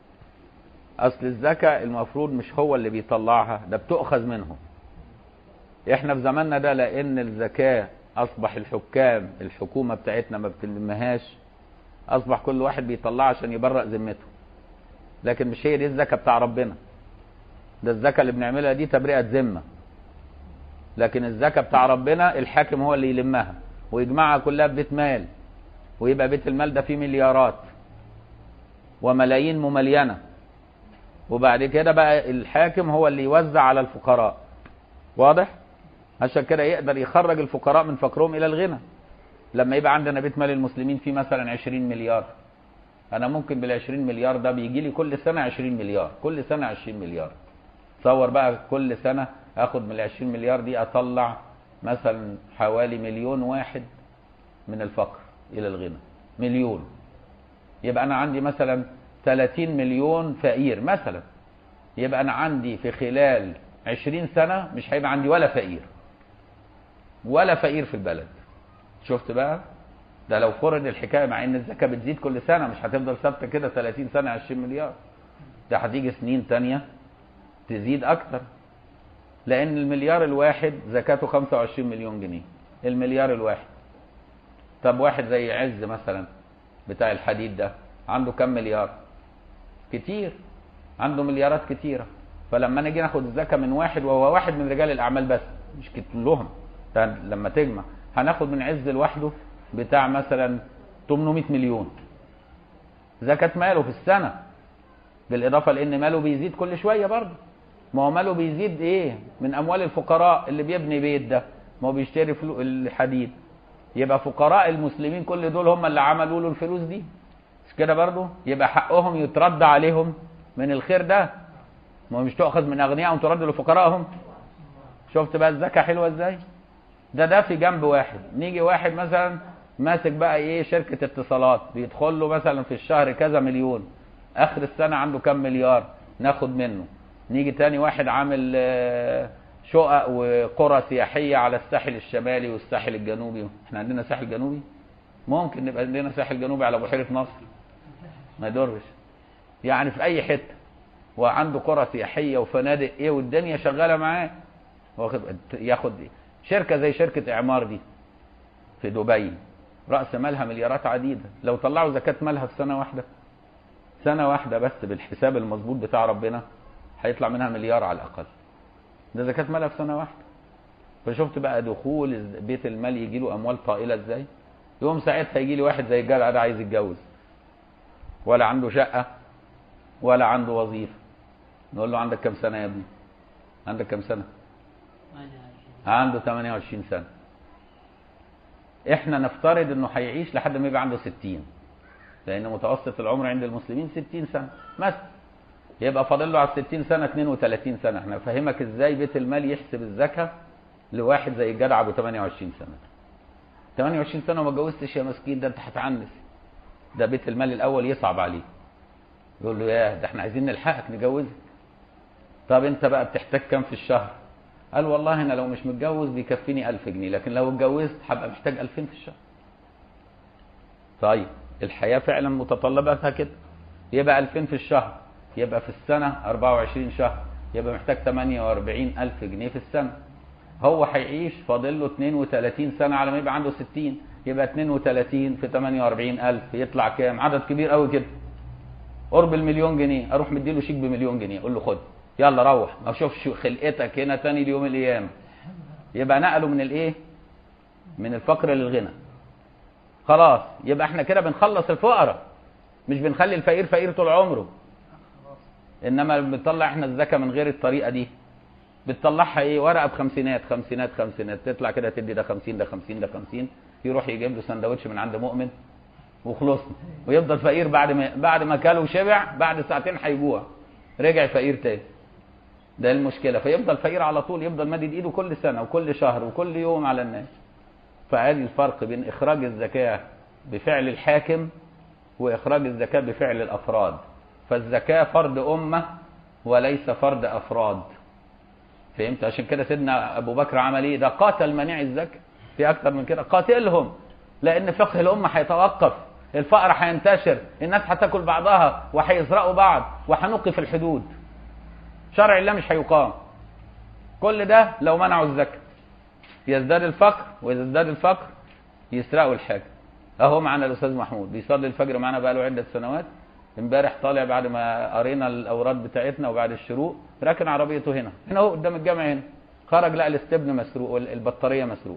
اصل الزكاة المفروض مش هو اللي بيطلعها ده بتؤخذ منه احنا في زماننا ده لان الزكاة اصبح الحكام الحكومة بتاعتنا ما بتلمهاش اصبح كل واحد بيطلعها عشان يبرأ ذمته لكن مش هي دي الزكاة بتاع ربنا ده الزكاة اللي بنعملها دي تبرئة ذمة لكن الزكاة بتاع ربنا الحاكم هو اللي يلمها ويجمعها كلها في بيت مال ويبقى بيت المال ده فيه مليارات وملايين مملينه وبعد كده بقى الحاكم هو اللي يوزع على الفقراء واضح عشان كده يقدر يخرج الفقراء من فقرهم الى الغنى لما يبقى عندنا بيت مال المسلمين فيه مثلا 20 مليار انا ممكن بال 20 مليار ده بيجي لي كل سنه 20 مليار كل سنه 20 مليار تصور بقى كل سنه اخد من ال 20 مليار دي اطلع مثلا حوالي مليون واحد من الفقر الى الغنى مليون يبقى انا عندي مثلا 30 مليون فقير مثلا يبقى انا عندي في خلال 20 سنه مش هيبقى عندي ولا فقير ولا فقير في البلد شفت بقى ده لو فرض الحكايه مع ان الزكاه بتزيد كل سنه مش هتفضل ثابته كده 30 سنه 20 مليار ده هتيجي سنين تانية تزيد اكتر لان المليار الواحد زكاته 25 مليون جنيه المليار الواحد طب واحد زي عز مثلا بتاع الحديد ده عنده كم مليار كتير عنده مليارات كتيرة فلما نيجي ناخد الزكاة من واحد وهو واحد من رجال الأعمال بس مش كلهم ده لما تجمع هناخد من عز لوحده بتاع مثلا 800 مليون زكاة ماله في السنة بالإضافة لأن ماله بيزيد كل شوية برضه ما هو ماله بيزيد إيه من أموال الفقراء اللي بيبني بيت ده ما هو بيشتري فلو الحديد يبقى فقراء المسلمين كل دول هم اللي عملوا له الفلوس دي مش كده برضه يبقى حقهم يترد عليهم من الخير ده ما هو مش تؤخذ من اغنيائهم ترد لفقرائهم شفت بقى الزكاه حلوه ازاي ده ده في جنب واحد نيجي واحد مثلا ماسك بقى ايه شركه اتصالات بيدخل له مثلا في الشهر كذا مليون اخر السنه عنده كام مليار ناخد منه نيجي تاني واحد عامل آه، شقق وقرى سياحيه على الساحل الشمالي والساحل الجنوبي احنا عندنا ساحل جنوبي ممكن نبقى عندنا ساحل جنوبي على بحيره نصر ما يضرش يعني في اي حته وعنده قرى سياحيه وفنادق ايه والدنيا شغاله معاه واخد ياخد إيه؟ شركه زي شركه اعمار دي في دبي راس مالها مليارات عديده لو طلعوا زكاه مالها في سنه واحده سنه واحده بس بالحساب المظبوط بتاع ربنا هيطلع منها مليار على الاقل ده زكاه مالها في سنه واحده فشفت بقى دخول بيت المال يجي له اموال طائله ازاي يوم ساعتها يجي لي واحد زي الجدع ده عايز يتجوز ولا عنده شقه ولا عنده وظيفه نقول له عندك كم سنه يا ابني عندك كم سنه عنده 28 سنه احنا نفترض انه هيعيش لحد ما يبقى عنده 60 لان متوسط العمر عند المسلمين 60 سنه مثلا يبقى فاضل له على 60 سنه 32 سنه احنا فاهمك ازاي بيت المال يحسب الزكاه لواحد زي الجدع ابو 28 سنه 28 سنه وما اتجوزتش يا مسكين ده انت هتعنس ده بيت المال الاول يصعب عليه يقول له ياه ده احنا عايزين نلحقك نجوزك طب انت بقى بتحتاج كام في الشهر قال والله انا لو مش متجوز بيكفيني 1000 جنيه لكن لو اتجوزت هبقى محتاج 2000 في الشهر طيب الحياه فعلا متطلباتها كده يبقى 2000 في الشهر يبقى في السنه 24 شهر يبقى محتاج 48000 جنيه في السنه هو هيعيش فاضل له 32 سنه على ما يبقى عنده 60 يبقى 32 في 48000 يطلع كام عدد كبير قوي كده قرب المليون جنيه اروح مديله شيك بمليون جنيه اقول له خد يلا روح ما اشوفش خلقتك هنا تاني ليوم القيامه يبقى نقله من الايه من الفقر للغنى خلاص يبقى احنا كده بنخلص الفقراء مش بنخلي الفقير فقير طول عمره انما بنطلع احنا الزكاه من غير الطريقه دي بتطلعها ايه ورقه بخمسينات خمسينات خمسينات تطلع كده تدي ده 50 ده 50 ده 50 يروح يجيب له سندوتش من عند مؤمن وخلصنا ويفضل فقير بعد ما بعد ما كل وشبع بعد ساعتين هيجوع رجع فقير تاني ده المشكله فيفضل فقير على طول يفضل مادد ايده كل سنه وكل شهر وكل يوم على الناس فهذه الفرق بين اخراج الزكاه بفعل الحاكم واخراج الزكاه بفعل الافراد فالزكاه فرض امه وليس فرض افراد فهمت عشان كده سيدنا ابو بكر عمل ايه ده قاتل منيع الزكاه في اكتر من كده قاتلهم لان فقه الامه هيتوقف الفقر هينتشر الناس هتاكل بعضها وهيسرقوا بعض وهنوقف الحدود شرع الله مش هيقام كل ده لو منعوا الزكاه يزداد الفقر واذا ازداد الفقر يسرقوا الحاجه اهو معانا الاستاذ محمود بيصلي الفجر معانا بقى له عده سنوات امبارح طالع بعد ما قرينا الاوراد بتاعتنا وبعد الشروق راكن عربيته هنا هنا اهو قدام الجامع هنا خرج لقى الاستبن مسروق والبطاريه مسروق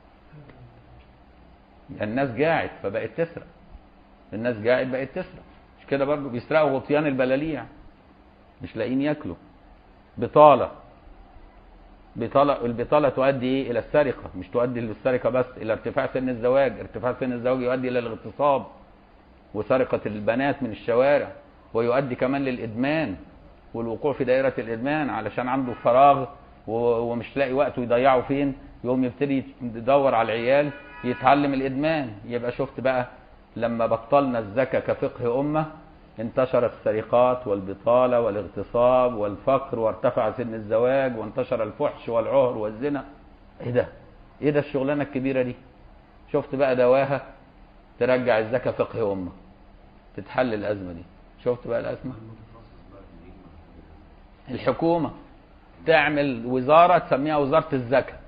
الناس جاعت فبقت تسرق الناس جاعت بقت تسرق مش كده برضه بيسرقوا غطيان البلاليع مش لاقيين ياكلوا بطاله بطاله البطاله تؤدي ايه الى السرقه مش تؤدي للسرقه بس الى ارتفاع سن الزواج ارتفاع سن الزواج يؤدي الى الاغتصاب وسرقه البنات من الشوارع ويؤدي كمان للادمان والوقوع في دائره الادمان علشان عنده فراغ ومش لاقي وقته يضيعه فين يقوم يبتدي يدور على العيال يتعلم الادمان يبقى شفت بقى لما بطلنا الزكاه كفقه امه انتشرت السرقات والبطاله والاغتصاب والفقر وارتفع سن الزواج وانتشر الفحش والعهر والزنا ايه ده ايه ده الشغلانه الكبيره دي شفت بقى دواها ترجع الزكاه فقه امه تتحل الازمه دي شفت بقى الازمه الحكومه تعمل وزاره تسميها وزاره الزكاه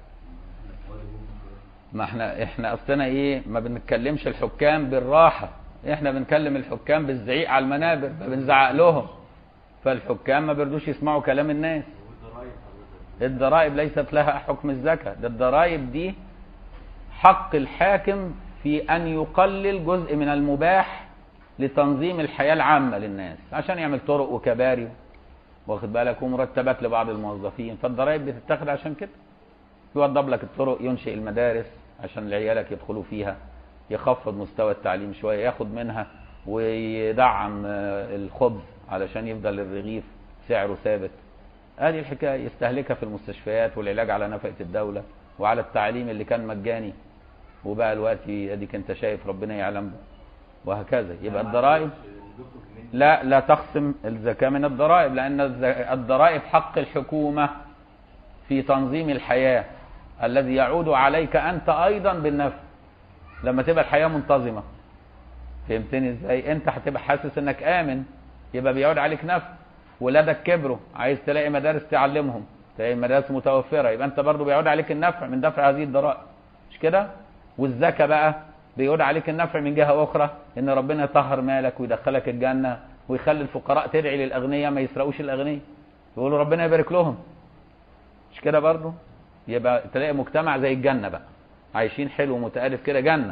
ما احنا احنا اصلنا ايه ما بنتكلمش الحكام بالراحه احنا بنكلم الحكام بالزعيق على المنابر فبنزعق لهم فالحكام ما بيردوش يسمعوا كلام الناس الضرائب ليست لها حكم الزكاه ده الضرائب دي حق الحاكم في ان يقلل جزء من المباح لتنظيم الحياه العامه للناس عشان يعمل طرق وكباري واخد بالك ومرتبات لبعض الموظفين فالضرائب بتتاخد عشان كده يوضب لك الطرق ينشئ المدارس عشان عيالك يدخلوا فيها يخفض مستوى التعليم شويه ياخد منها ويدعم الخبز علشان يفضل الرغيف سعره ثابت هذه الحكايه يستهلكها في المستشفيات والعلاج على نفقه الدوله وعلى التعليم اللي كان مجاني وبقى دلوقتي اديك انت شايف ربنا يعلم وهكذا يبقى الضرائب لا لا تخصم الزكاه من الضرائب لان الضرائب حق الحكومه في تنظيم الحياه الذي يعود عليك انت ايضا بالنفع لما تبقى الحياه منتظمه فهمتني ازاي انت هتبقى حاسس انك امن يبقى بيعود عليك نفع ولادك كبروا عايز تلاقي مدارس تعلمهم تلاقي مدارس متوفره يبقى انت برضو بيعود عليك النفع من دفع هذه الضرائب مش كده والزكاه بقى بيعود عليك النفع من جهه اخرى ان ربنا يطهر مالك ويدخلك الجنه ويخلي الفقراء تدعي للاغنياء ما يسرقوش الاغنياء يقولوا ربنا يبارك لهم مش كده برضو يبقى تلاقي مجتمع زي الجنه بقى عايشين حلو ومتآلف كده جنه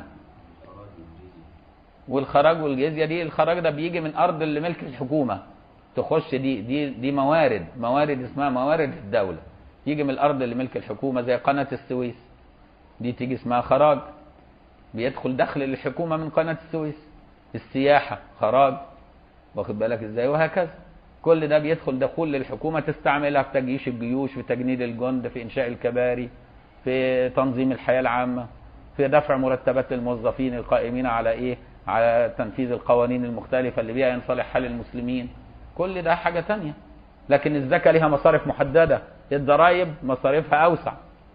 والخراج والجزيه دي الخراج ده بيجي من ارض اللي ملك الحكومه تخش دي دي دي موارد موارد اسمها موارد الدوله يجي من الارض اللي ملك الحكومه زي قناه السويس دي تيجي اسمها خراج بيدخل دخل للحكومه من قناه السويس السياحه خراج واخد بالك ازاي وهكذا كل ده بيدخل دخول للحكومه تستعملها في تجيش الجيوش في تجنيد الجند في انشاء الكباري في تنظيم الحياه العامه في دفع مرتبات للموظفين القائمين على ايه على تنفيذ القوانين المختلفه اللي بيها ينصلح حال المسلمين كل ده حاجه تانية لكن الزكاة ليها مصارف محددة الضرائب مصاريفها أوسع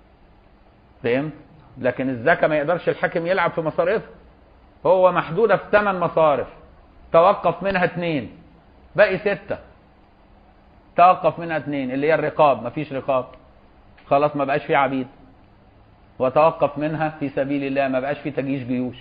فهمت لكن الزكاة ما يقدرش الحاكم يلعب في مصاريفها هو محدودة في ثمان مصارف توقف منها اثنين باقي ستة توقف منها اثنين اللي هي الرقاب مفيش رقاب خلاص ما بقاش في عبيد وتوقف منها في سبيل الله ما بقاش في تجيش جيوش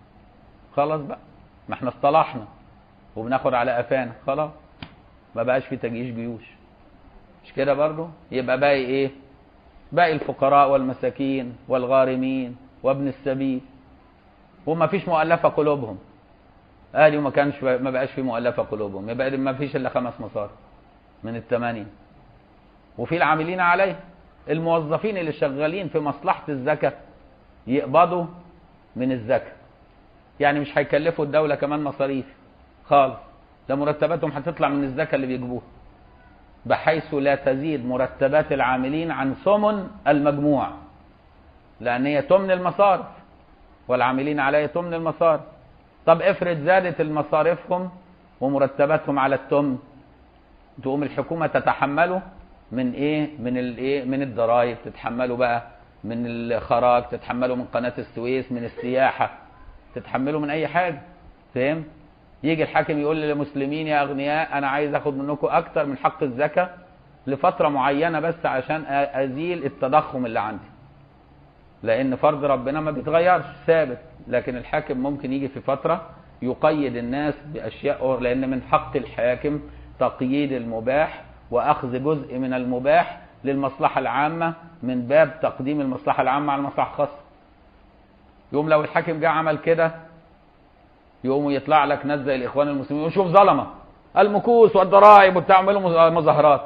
خلاص بقى ما احنا اصطلحنا وبناخد على قفانا خلاص ما بقاش في تجيش جيوش مش كده برضو يبقى باقي ايه باقي الفقراء والمساكين والغارمين وابن السبيل وما فيش مؤلفة قلوبهم ادي وما كانش ما بقاش في مؤلفة قلوبهم يبقى ما فيش الا خمس مصارف من الثمانية وفي العاملين عليه الموظفين اللي شغالين في مصلحة الزكاة يقبضوا من الزكاة يعني مش هيكلفوا الدولة كمان مصاريف خالص ده مرتباتهم هتطلع من الزكاة اللي بيجيبوها بحيث لا تزيد مرتبات العاملين عن ثمن المجموع لأن هي تمن المصارف والعاملين عليه تمن المصارف طب افرض زادت المصارفهم ومرتباتهم على التمن تقوم الحكومة تتحمله من ايه من الايه من الضرائب تتحمله بقى من الخراج تتحمله من قناة السويس من السياحة تتحمله من اي حاجة فاهم يجي الحاكم يقول للمسلمين يا اغنياء انا عايز اخد منكم اكتر من حق الزكاة لفترة معينة بس عشان ازيل التضخم اللي عندي لان فرض ربنا ما بيتغيرش ثابت لكن الحاكم ممكن يجي في فترة يقيد الناس باشياء لان من حق الحاكم تقييد المباح واخذ جزء من المباح للمصلحة العامة من باب تقديم المصلحة العامة على المصلحة الخاصة يوم لو الحاكم جه عمل كده يقوم يطلع لك ناس زي الاخوان المسلمين وشوف ظلمه المكوس والضرائب وبتعملوا مظاهرات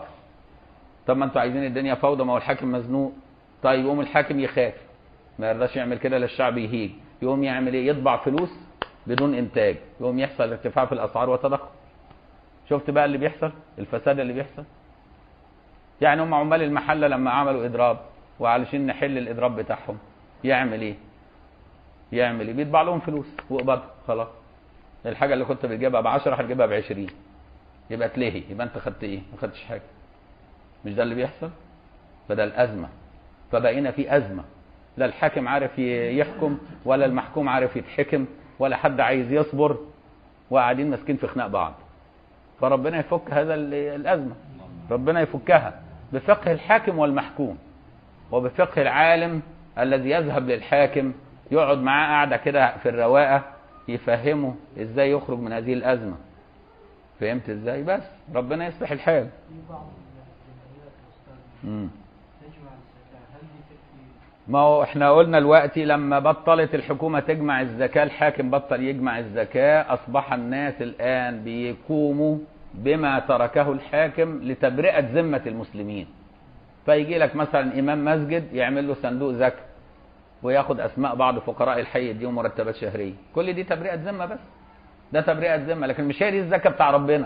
طب ما انتوا عايزين الدنيا فوضى ما هو الحاكم مزنوق طيب يقوم الحاكم يخاف ما يرضاش يعمل كده للشعب يهيج يقوم يعمل ايه يطبع فلوس بدون انتاج يقوم يحصل ارتفاع في الاسعار وتضخم شفت بقى اللي بيحصل الفساد اللي بيحصل يعني هم عمال المحله لما عملوا اضراب وعلشان نحل الاضراب بتاعهم يعمل ايه يعمل ايه بيطبع لهم فلوس وقبض خلاص الحاجه اللي كنت بتجيبها ب 10 هتجيبها ب 20 يبقى تلهي يبقى انت خدت ايه ما خدتش حاجه مش ده اللي بيحصل فده الازمه فبقينا في ازمه لا الحاكم عارف يحكم ولا المحكوم عارف يتحكم ولا حد عايز يصبر وقاعدين ماسكين في خناق بعض فربنا يفك هذا الازمه ربنا يفكها بفقه الحاكم والمحكوم وبفقه العالم الذي يذهب للحاكم يقعد معاه قاعده كده في الرواقه يفهمه ازاي يخرج من هذه الازمه فهمت ازاي بس ربنا يصلح الحال في بعض الجمعيات أستاذ مم. تجمع الزكاة هل دي تكفي ما هو احنا قلنا دلوقتي لما بطلت الحكومة تجمع الزكاة الحاكم بطل يجمع الزكاة أصبح الناس الآن بيقوموا بما تركه الحاكم لتبرئة ذمة المسلمين فيجي لك مثلا إمام مسجد يعمل له صندوق زكاة وياخد أسماء بعض فقراء الحي يديهم مرتبات شهرية كل دي تبرئة ذمة بس ده تبرئة ذمة لكن مش هي دي الزكاة بتاع ربنا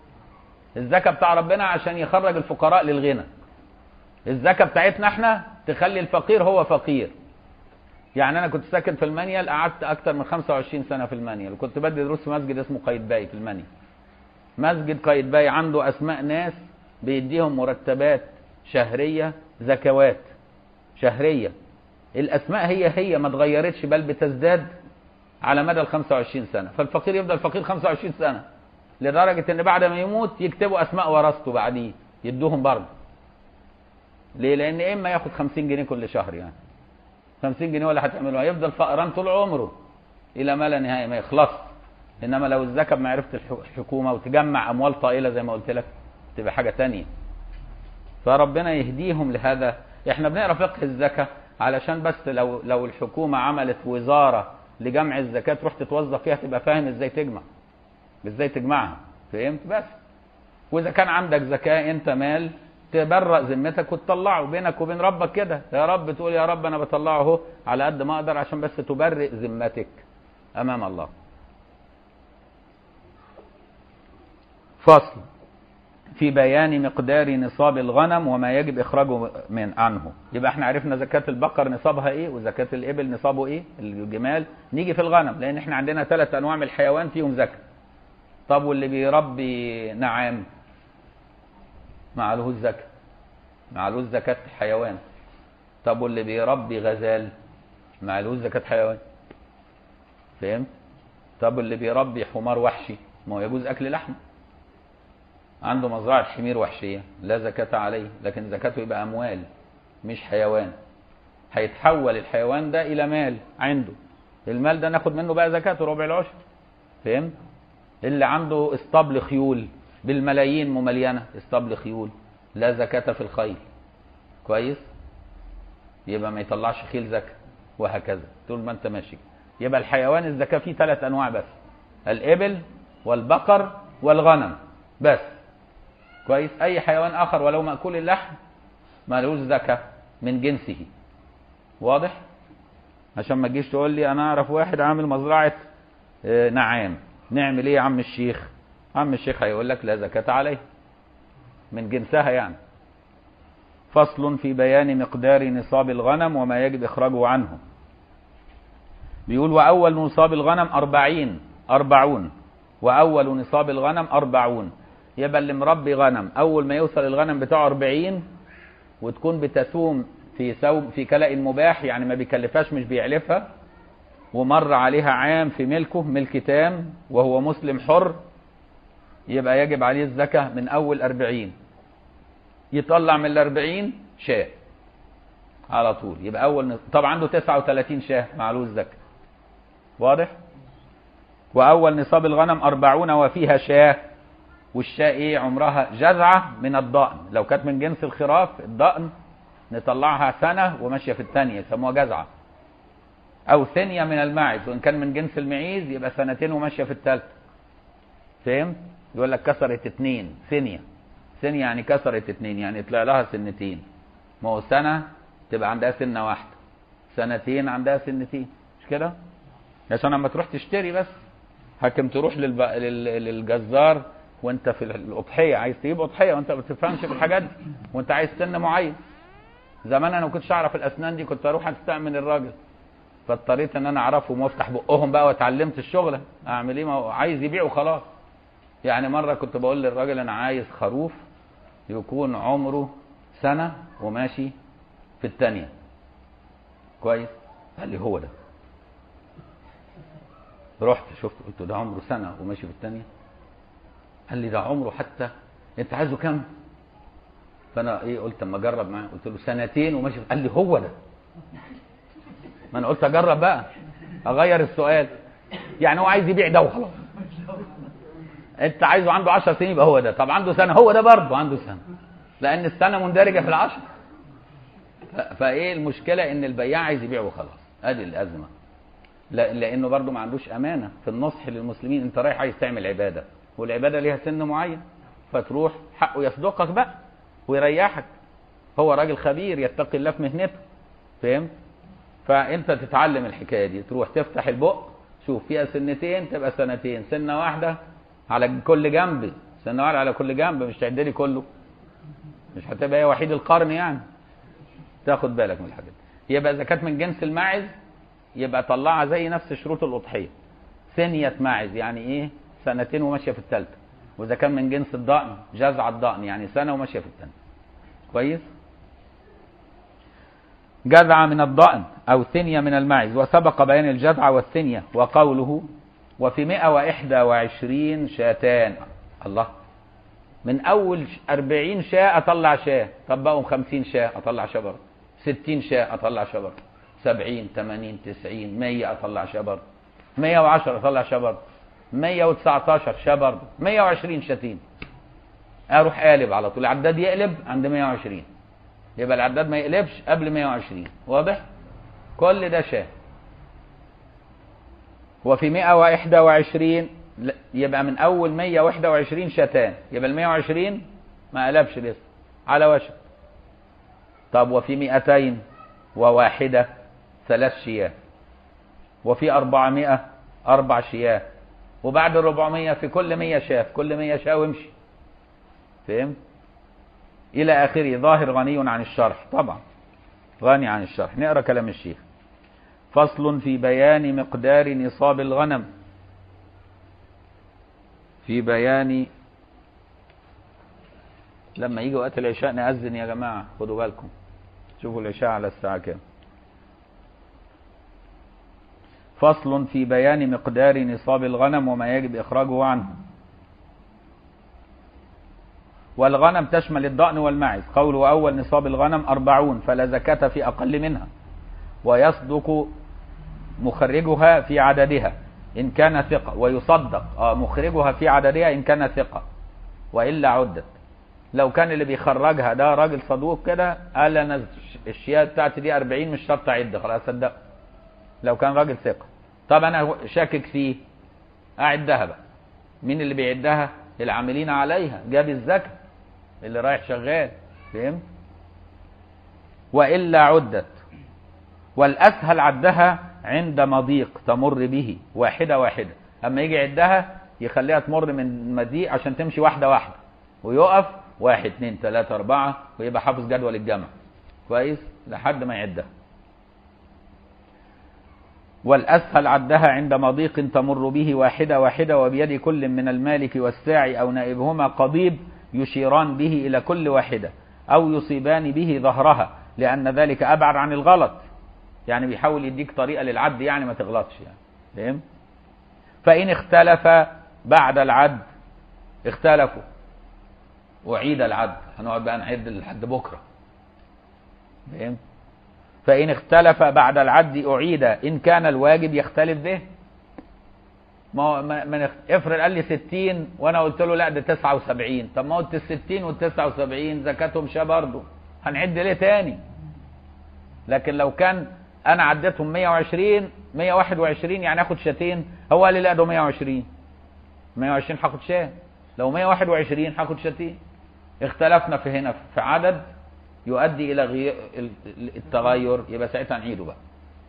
الزكاة بتاع ربنا عشان يخرج الفقراء للغنى الزكاة بتاعتنا احنا تخلي الفقير هو فقير يعني انا كنت ساكن في المانيال قعدت اكتر من 25 سنة في المانيال وكنت بدي دروس في مسجد اسمه قايتباي في المانيال مسجد قايتباي عنده اسماء ناس بيديهم مرتبات شهرية زكوات شهرية الاسماء هي هي ما اتغيرتش بل بتزداد على مدى ال 25 سنة فالفقير يفضل فقير 25 سنة لدرجة ان بعد ما يموت يكتبوا اسماء ورثته بعديه يدوهم برضه ليه؟ لأن إما ياخد 50 جنيه كل شهر يعني 50 جنيه ولا هتعمله هيفضل فقران طول عمره إلى ما لا نهاية ما يخلص إنما لو الزكاة بمعرفة الح- الحكومة وتجمع أموال طائلة زي ما قلت لك تبقى حاجة تانية فربنا يهديهم لهذا احنا بنقرا فقه الزكاة علشان بس لو لو الحكومة عملت وزارة لجمع الزكاة تروح تتوظف فيها تبقى فاهم ازاي تجمع ازاي تجمعها فهمت بس واذا كان عندك زكاة انت مال تبرأ ذمتك وتطلعه بينك وبين ربك كده يا رب تقول يا رب انا بطلعه اهو على قد ما اقدر عشان بس تبرئ ذمتك امام الله فصل في بيان مقدار نصاب الغنم وما يجب اخراجه من عنه يبقى احنا عرفنا زكاة البقر نصابها ايه وزكاة الابل نصابه ايه الجمال نيجي في الغنم لان احنا عندنا ثلاث انواع من الحيوان فيهم زكاة طب واللي بيربي نعام ما عليهوش زكاة ما عليهوش زكاة حيوان طب واللي بيربي غزال ما عليهوش زكاة حيوان فهمت طب اللي بيربي حمار وحشي ما هو يجوز اكل لحمه عنده مزرعه حمير وحشيه لا زكاه عليه لكن زكاته يبقى اموال مش حيوان هيتحول الحيوان ده الى مال عنده المال ده ناخد منه بقى زكاته ربع العشر فهمت اللي عنده اسطبل خيول بالملايين مملينه اسطبل خيول لا زكاه في الخيل كويس يبقى ما يطلعش خيل زكاه وهكذا طول ما انت ماشي يبقى الحيوان الزكاه فيه ثلاث انواع بس الابل والبقر والغنم بس كويس اي حيوان اخر ولو ماكول اللحم مالوش زكاه من جنسه واضح عشان ما تجيش تقول لي انا اعرف واحد عامل مزرعه آه، نعام نعمل ايه يا عم الشيخ عم الشيخ هيقول لك لا زكاه عليه من جنسها يعني فصل في بيان مقدار نصاب الغنم وما يجب إخراجه عنه بيقول وأول نصاب الغنم أربعين أربعون وأول نصاب الغنم أربعون يبقى اللي مربي غنم أول ما يوصل الغنم بتاعه أربعين وتكون بتسوم في سوم في كلأ مباح يعني ما بيكلفهاش مش بيعلفها ومر عليها عام في ملكه ملك تام وهو مسلم حر يبقى يجب عليه الزكاة من أول أربعين يطلع من الأربعين شاة على طول يبقى أول نص... طبعا عنده 39 شاة معلوش زكاة واضح وأول نصاب الغنم أربعون وفيها شاة والشاة إيه عمرها جذعة من الضأن لو كانت من جنس الخراف الضأن نطلعها سنة وماشية في الثانية يسموها جذعة أو ثنية من الماعز وإن كان من جنس المعيز يبقى سنتين وماشية في الثالثة فهمت؟ يقول لك كسرت اتنين ثنية ثانية يعني كسرت اتنين يعني طلع لها سنتين ما هو سنة تبقى عندها سنة واحدة سنتين عندها سنتين مش كده عشان لما تروح تشتري بس حكم تروح للب... لل... للجزار وانت في الاضحيه عايز تجيب اضحيه وانت ما بتفهمش في الحاجات دي وانت عايز سن معين زمان انا ما كنتش اعرف الاسنان دي كنت اروح استأمن الراجل فاضطريت ان انا اعرفهم وافتح بقهم بقى واتعلمت الشغله اعمل ايه ما هو عايز يبيع وخلاص يعني مره كنت بقول للراجل انا عايز خروف يكون عمره سنه وماشي في الثانيه كويس قال لي هو ده رحت شفت قلت ده عمره سنه وماشي في الثانيه قال لي ده عمره حتى انت عايزه كام فانا ايه قلت اما اجرب معاه قلت له سنتين وماشي قال لي هو ده ما انا قلت اجرب بقى اغير السؤال يعني هو عايز يبيع ده وخلاص انت عايزه عنده 10 سنين يبقى هو ده طب عنده سنه هو ده برضه عنده سنه لان السنه مندرجه في العشر فايه المشكله ان البياع عايز يبيع وخلاص ادي الازمه لا لانه برضه ما عندوش امانه في النصح للمسلمين انت رايح عايز تعمل عباده والعباده ليها سن معين فتروح حقه يصدقك بقى ويريحك هو راجل خبير يتقي الله في مهنته فهمت فانت تتعلم الحكايه دي تروح تفتح البق شوف فيها سنتين تبقى سنتين سنه واحده على كل جنب سنه واحده على كل جنب مش تعد لي كله مش هتبقى هي وحيد القرن يعني تاخد بالك من الحاجات يبقى اذا كانت من جنس الماعز يبقى طلعها زي نفس شروط الاضحيه ثنيه ماعز يعني ايه سنتين وماشيه في الثالثه واذا كان من جنس الضأن جزع الضأن يعني سنه وماشيه في الثانيه كويس جذع من الضأن أو ثنية من الماعز وسبق بيان الجذع والثنية وقوله وفي 121 شاتان الله من أول 40 شاة أطلع شاة طب بقوا 50 شاة أطلع شبر 60 شاة أطلع شبر 70 80 90 100 أطلع شبر 110 أطلع شبر 119 شبر 120 شاتين أروح قالب على طول العداد يقلب عند 120 يبقى العداد ما يقلبش قبل 120 واضح كل ده شاه وفي 121 يبقى من اول 121 شتان يبقى ال 120 ما قلبش لسه على وشك طب وفي 200 وواحدة ثلاث شياه وفي 400 أربع شياه وبعد ال 400 في كل 100 شاه في كل 100 شاه وامشي فهمت؟ إلى آخره ظاهر غني عن الشرح طبعا غني عن الشرح نقرأ كلام الشيخ فصل في بيان مقدار نصاب الغنم في بيان لما يجي وقت العشاء نأذن يا جماعة خدوا بالكم شوفوا العشاء على الساعة كام فصل في بيان مقدار نصاب الغنم وما يجب إخراجه عنه والغنم تشمل الضأن والمعز قوله أول نصاب الغنم أربعون فلا زكاة في أقل منها ويصدق مخرجها في عددها إن كان ثقة ويصدق آه مخرجها في عددها إن كان ثقة وإلا عدت لو كان اللي بيخرجها ده راجل صدوق كده قال أنا الشياء بتاعتي دي 40 مش شرط أعد خلاص صدق لو كان راجل ثقة طب أنا شاكك فيه أعدها بقى مين اللي بيعدها العاملين عليها جاب الزكاة اللي رايح شغال فهمت وإلا عدت والأسهل عدها عند مضيق تمر به واحدة واحدة أما يجي يعدها يخليها تمر من مضيق عشان تمشي واحدة واحدة ويقف واحد اتنين تلاتة أربعة ويبقى حافظ جدول الجمع كويس لحد ما يعدها والأسهل عدها عند مضيق تمر به واحدة واحدة وبيد كل من المالك والساعي أو نائبهما قضيب يشيران به إلى كل واحدة أو يصيبان به ظهرها لأن ذلك أبعد عن الغلط يعني بيحاول يديك طريقة للعد يعني ما تغلطش يعني فهم؟ فإن اختلف بعد العد اختلفوا أعيد العد هنقعد بقى نعد لحد بكرة فهم؟ فإن اختلف بعد العد أعيد إن كان الواجب يختلف به ما ما ما افرض قال لي 60 وانا قلت له لا ده 79 طب ما قلت ال 60 وال 79 زكاتهم شا برضه هنعد ليه تاني لكن لو كان انا عديتهم 120 121 يعني اخد شاتين هو قال لي لا ده 120 120 هاخد شاه لو 121 هاخد شاتين اختلفنا في هنا في عدد يؤدي الى غي... التغير يبقى ساعتها نعيده بقى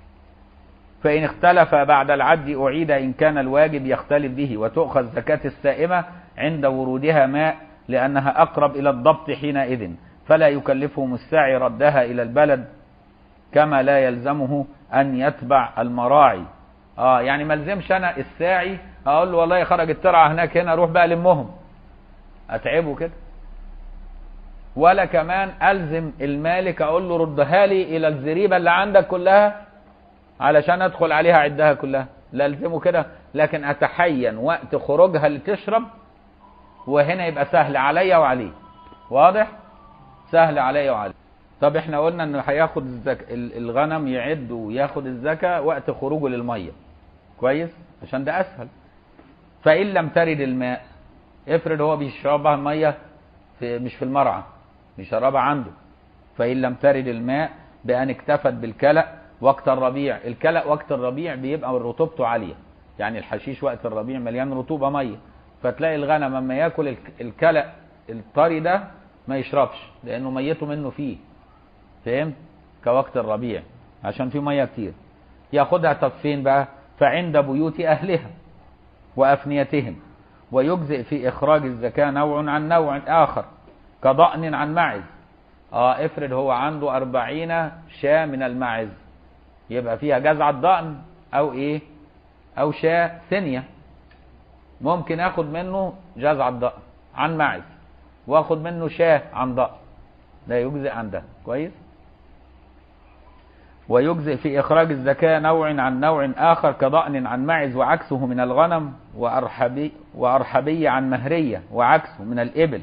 فإن اختلف بعد العد أعيد إن كان الواجب يختلف به وتؤخذ زكاة السائمة عند ورودها ماء لأنها أقرب إلى الضبط حينئذ فلا يكلفهم الساعي ردها إلى البلد كما لا يلزمه أن يتبع المراعي آه يعني ما الزمش أنا الساعي أقول له والله خرج الترعة هناك هنا روح بقى لمهم أتعبه كده ولا كمان ألزم المالك أقول له ردها لي إلى الزريبة اللي عندك كلها علشان ادخل عليها عدها كلها لا الزمه كده لكن اتحين وقت خروجها اللي تشرب وهنا يبقى سهل عليا وعليه واضح سهل عليا وعليه طب احنا قلنا انه هياخد الزك... الغنم يعد وياخد الزكاة وقت خروجه للمية كويس عشان ده اسهل فان لم ترد الماء افرض هو بيشربها المية في مش في المرعى بيشربها عنده فان لم ترد الماء بان اكتفت بالكلأ وقت الربيع الكلأ وقت الربيع بيبقى رطوبته عالية يعني الحشيش وقت الربيع مليان رطوبة مية فتلاقي الغنم اما ياكل الكلأ الطري ده ما يشربش لانه ميته منه فيه فهمت كوقت الربيع عشان فيه مية كتير ياخدها طب فين بقى فعند بيوت اهلها وافنيتهم ويجزئ في اخراج الزكاة نوع عن نوع اخر كضأن عن معز اه افرض هو عنده أربعين شاة من المعز يبقى فيها جزعة ضأن أو إيه أو شاة ثانية ممكن آخد منه جزعة ضأن عن معز وآخد منه شاة عن ضأن لا يجزئ عن ده كويس ويجزئ في إخراج الزكاة نوع عن نوع آخر كضأن عن معز وعكسه من الغنم وأرحبي, وأرحبي عن مهرية وعكسه من الإبل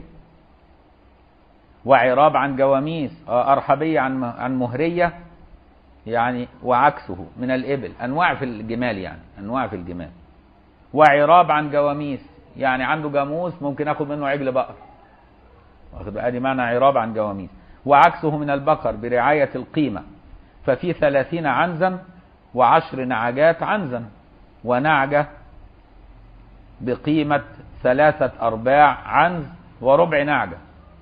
وعراب عن جواميس أرحبية عن عن مهرية يعني وعكسه من الإبل أنواع في الجمال يعني أنواع في الجمال وعراب عن جواميس يعني عنده جاموس ممكن اخد منه عجل بقر واخد ادي معنى عراب عن جواميس وعكسه من البقر برعاية القيمة ففي ثلاثين عنزا وعشر نعجات عنزا ونعجة بقيمة ثلاثة أرباع عنز وربع نعجة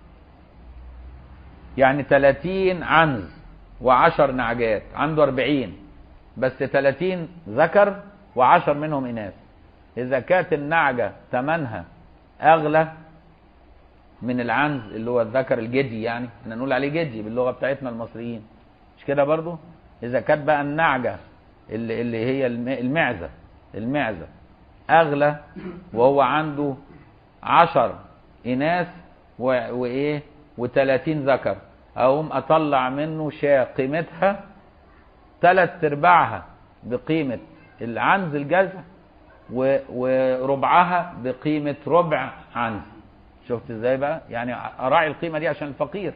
يعني ثلاثين عنز وعشر نعجات عنده أربعين بس ثلاثين ذكر وعشر منهم إناث إذا كانت النعجة ثمنها أغلى من العنز اللي هو الذكر الجدي يعني احنا نقول عليه جدي باللغة بتاعتنا المصريين مش كده برضو إذا كانت بقى النعجة اللي, اللي هي المعزة المعزة أغلى وهو عنده عشر إناث وإيه و30 ذكر اقوم اطلع منه شاة قيمتها ثلاث ارباعها بقيمة العنز الجزع و- وربعها بقيمة ربع عنز شفت ازاي بقى يعني اراعي القيمة دي عشان الفقير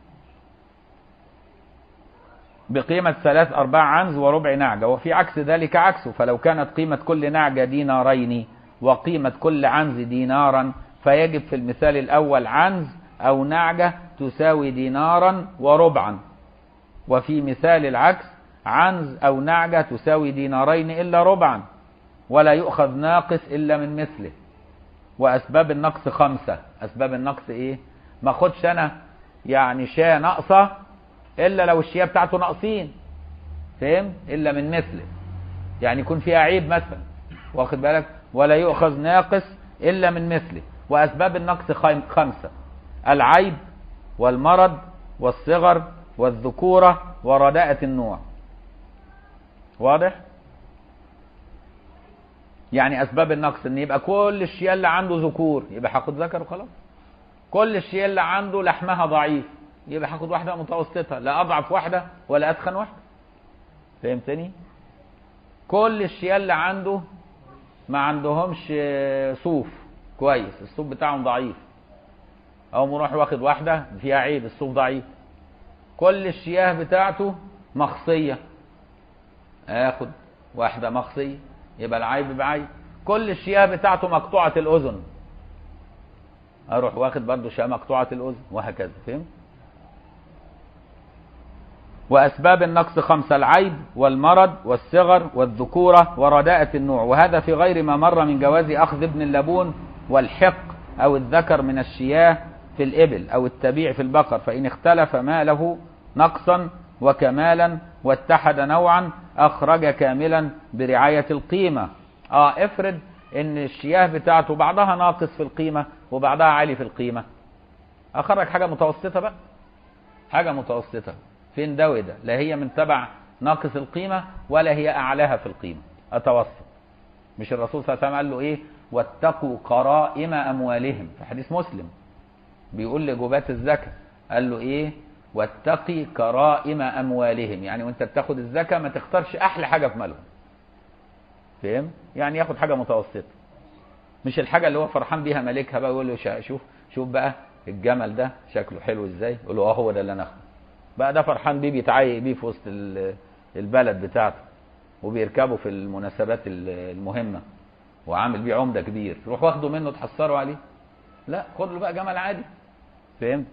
بقيمة ثلاث أرباع عنز وربع نعجة وفي عكس ذلك عكسه فلو كانت قيمة كل نعجة دينارين وقيمة كل عنز دينارا فيجب في المثال الأول عنز أو نعجة تساوي دينارا وربعا وفي مثال العكس عنز أو نعجة تساوي دينارين إلا ربعا ولا يؤخذ ناقص إلا من مثله وأسباب النقص خمسة أسباب النقص إيه ما خدش أنا يعني شاة ناقصة إلا لو الشياه بتاعته ناقصين فهم إلا من مثله يعني يكون فيها عيب مثلا واخد بالك ولا يؤخذ ناقص إلا من مثله وأسباب النقص خم- خمسة العيب والمرض والصغر والذكورة ورداءة النوع واضح يعني أسباب النقص إن يبقى كل الشياه اللي عنده ذكور يبقى هاخد ذكر وخلاص كل الشياه اللي عنده لحمها ضعيف يبقى هاخد واحدة متوسطة لا أضعف واحدة ولا أتخن واحدة فهمتني؟ كل الشياه اللي عنده ما عندهمش آه، صوف كويس الصوف بتاعهم ضعيف او مروح واخد واحده فيها عيب الصوف ضعيف كل الشياه بتاعته مخصيه اخد واحده مخصيه يبقى العيب بعيب كل الشياه بتاعته مقطوعه الاذن اروح واخد برضه شياه مقطوعه الاذن وهكذا فهمت وأسباب النقص خمسة العيب والمرض والصغر والذكورة ورداءة النوع وهذا في غير ما مر من جواز أخذ ابن اللبون والحق أو الذكر من الشياه في الإبل أو التبيع في البقر فإن اختلف ماله نقصا وكمالا واتحد نوعا أخرج كاملا برعاية القيمة آه افرض إن الشياه بتاعته بعضها ناقص في القيمة وبعضها عالي في القيمة أخرج حاجة متوسطة بقى حاجة متوسطة فين ده وده لا هي من تبع ناقص القيمة ولا هي أعلاها في القيمة أتوسط مش الرسول صلى الله عليه وسلم قال له إيه واتقوا قرائم أموالهم في حديث مسلم بيقول لجبات الزكاة قال له إيه واتقي كرائم أموالهم يعني وانت بتاخد الزكاة ما تختارش أحلى حاجة في مالهم فهم يعني ياخد حاجة متوسطة مش الحاجة اللي هو فرحان بيها مالكها بقى يقول له شا- شوف شوف بقى الجمل ده شكله حلو ازاي يقول له اه هو ده اللي انا اخده بقى ده فرحان بيه بيتعايق بيه في وسط ال- البلد بتاعته وبيركبه في المناسبات ال- المهمة وعامل بيه عمدة كبير تروح واخده منه تحسره عليه لا خد له بقى جمل عادي فهمت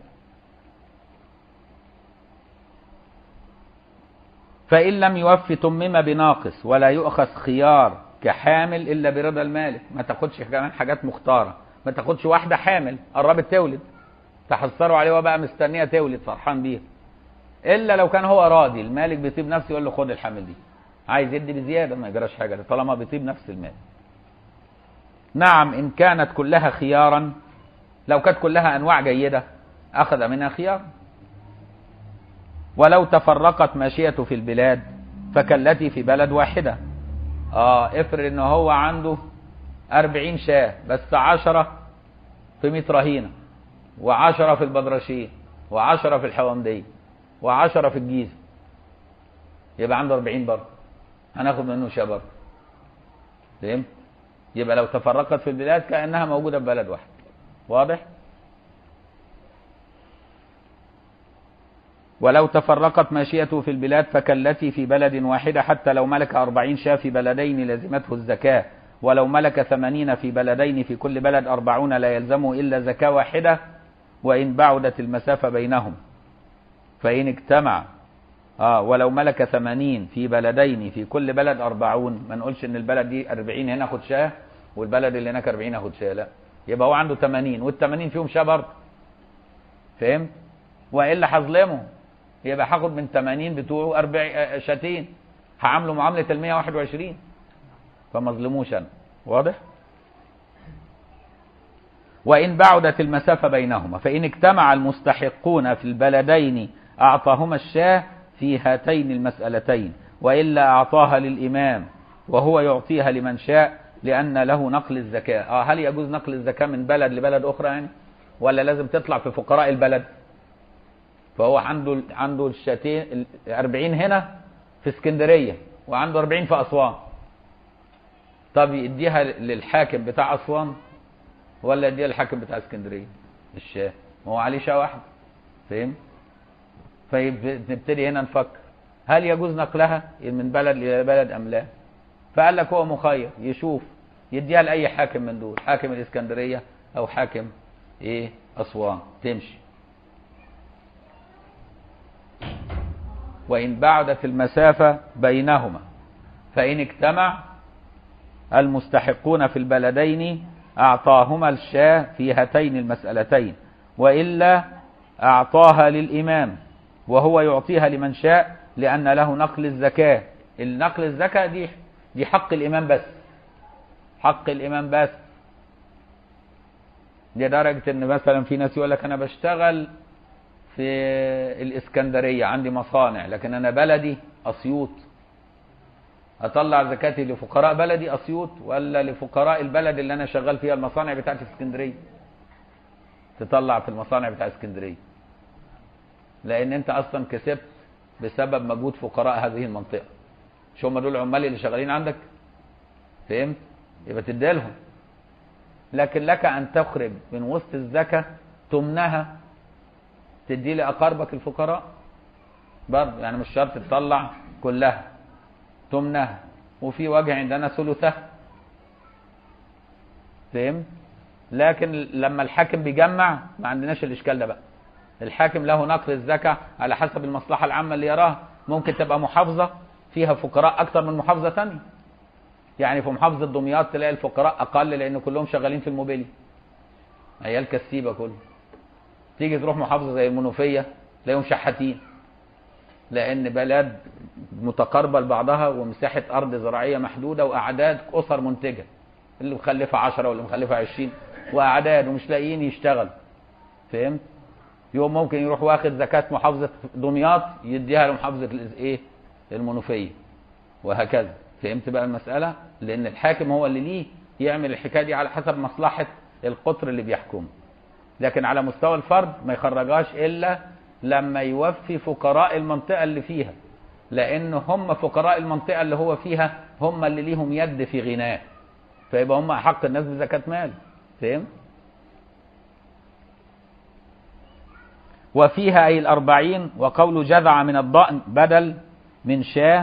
فإن لم يوفي تمم بناقص ولا يؤخذ خيار كحامل إلا برضا المالك ما تاخدش كمان حاجات مختارة ما تاخدش واحدة حامل قربت تولد تحسروا عليه وبقى مستنية تولد فرحان بيها إلا لو كان هو راضي المالك بيطيب نفسه يقول له خد الحامل دي عايز يدي بزيادة ما يجراش حاجة طالما بيطيب نفس المال نعم إن كانت كلها خيارا لو كانت كلها أنواع جيدة أخذ منها خيار ولو تفرقت ماشيته في البلاد فكالتي في بلد واحدة اه افرض ان هو عنده أربعين شاة بس عشرة في ميت رهينة وعشرة في البدرشين وعشرة في الحوامدية وعشرة في الجيزة يبقى عنده أربعين برضه هناخد منه شاة برضه فهمت؟ يبقى لو تفرقت في البلاد كأنها موجودة في بلد واحد واضح؟ ولو تفرقت ماشيته في البلاد فكالتي في بلد واحدة حتى لو ملك أربعين شاة في بلدين لزمته الزكاة ولو ملك ثمانين في بلدين في كل بلد أربعون لا يلزمه إلا زكاة واحدة وإن بعدت المسافة بينهم فإن اجتمع آه ولو ملك ثمانين في بلدين في كل بلد أربعون ما نقولش إن البلد دي أربعين هنا خد شاه والبلد اللي هناك أربعين أخد شاه لا يبقى هو عنده ثمانين والثمانين فيهم شاه برضه فهمت؟ وإلا هظلمه يبقى هاخد من 80 بتوعه اربع شاتين هعامله معامله ال 121 فما اظلموش انا واضح وان بعدت المسافه بينهما فان اجتمع المستحقون في البلدين اعطاهما الشاه في هاتين المسالتين والا اعطاها للامام وهو يعطيها لمن شاء لان له نقل الزكاه اه هل يجوز نقل الزكاه من بلد لبلد اخرى يعني ولا لازم تطلع في فقراء البلد فهو عنده عنده الشاتين ال 40 هنا في اسكندريه وعنده 40 في اسوان طب يديها للحاكم بتاع اسوان ولا يديها للحاكم بتاع اسكندريه الشاه ما هو عليه شاه واحد فاهم فنبتدي هنا نفكر هل يجوز نقلها من بلد الى بلد ام لا فقال لك هو مخير يشوف يديها لاي حاكم من دول حاكم الاسكندريه او حاكم ايه اسوان تمشي وان بعدت المسافه بينهما فان اجتمع المستحقون في البلدين اعطاهما الشاه في هاتين المسالتين والا اعطاها للامام وهو يعطيها لمن شاء لان له نقل الزكاه النقل الزكاه دي دي حق الامام بس حق الامام بس لدرجه ان مثلا في ناس يقول لك انا بشتغل في الاسكندريه عندي مصانع لكن انا بلدي اسيوط اطلع زكاتي لفقراء بلدي اسيوط ولا لفقراء البلد اللي انا شغال فيها المصانع بتاعتي في اسكندريه تطلع في المصانع بتاع اسكندريه لان انت اصلا كسبت بسبب مجهود فقراء هذه المنطقه مش هم دول العمال اللي شغالين عندك فهمت يبقى تديلهم لكن لك ان تخرج من وسط الزكاه تمنها تدي لاقاربك الفقراء برضه يعني مش شرط تطلع كلها تمنها وفي وجه عندنا ثلثها فهمت لكن لما الحاكم بيجمع ما عندناش الاشكال ده بقى الحاكم له نقل الزكاه على حسب المصلحه العامه اللي يراها ممكن تبقى محافظه فيها فقراء اكتر من محافظه ثانيه يعني في محافظه دمياط تلاقي الفقراء اقل لان كلهم شغالين في الموبيلي عيال كسيبه كله تيجي تروح محافظه زي المنوفيه تلاقيهم شحاتين لان بلد متقاربه لبعضها ومساحه ارض زراعيه محدوده واعداد اسر منتجه اللي مخلفه 10 واللي مخلفه 20 واعداد ومش لاقيين يشتغل فهمت يوم ممكن يروح واخد زكاه محافظه دمياط يديها لمحافظه ايه المنوفيه وهكذا فهمت بقى المساله لان الحاكم هو اللي ليه يعمل الحكايه دي على حسب مصلحه القطر اللي بيحكمه لكن على مستوى الفرد ما يخرجهاش الا لما يوفي فقراء المنطقه اللي فيها لان هم فقراء المنطقه اللي هو فيها هم اللي ليهم يد في غناه فيبقى هم احق الناس بزكاه مال فهمت وفيها أي الأربعين وقول جذع من الضأن بدل من شاة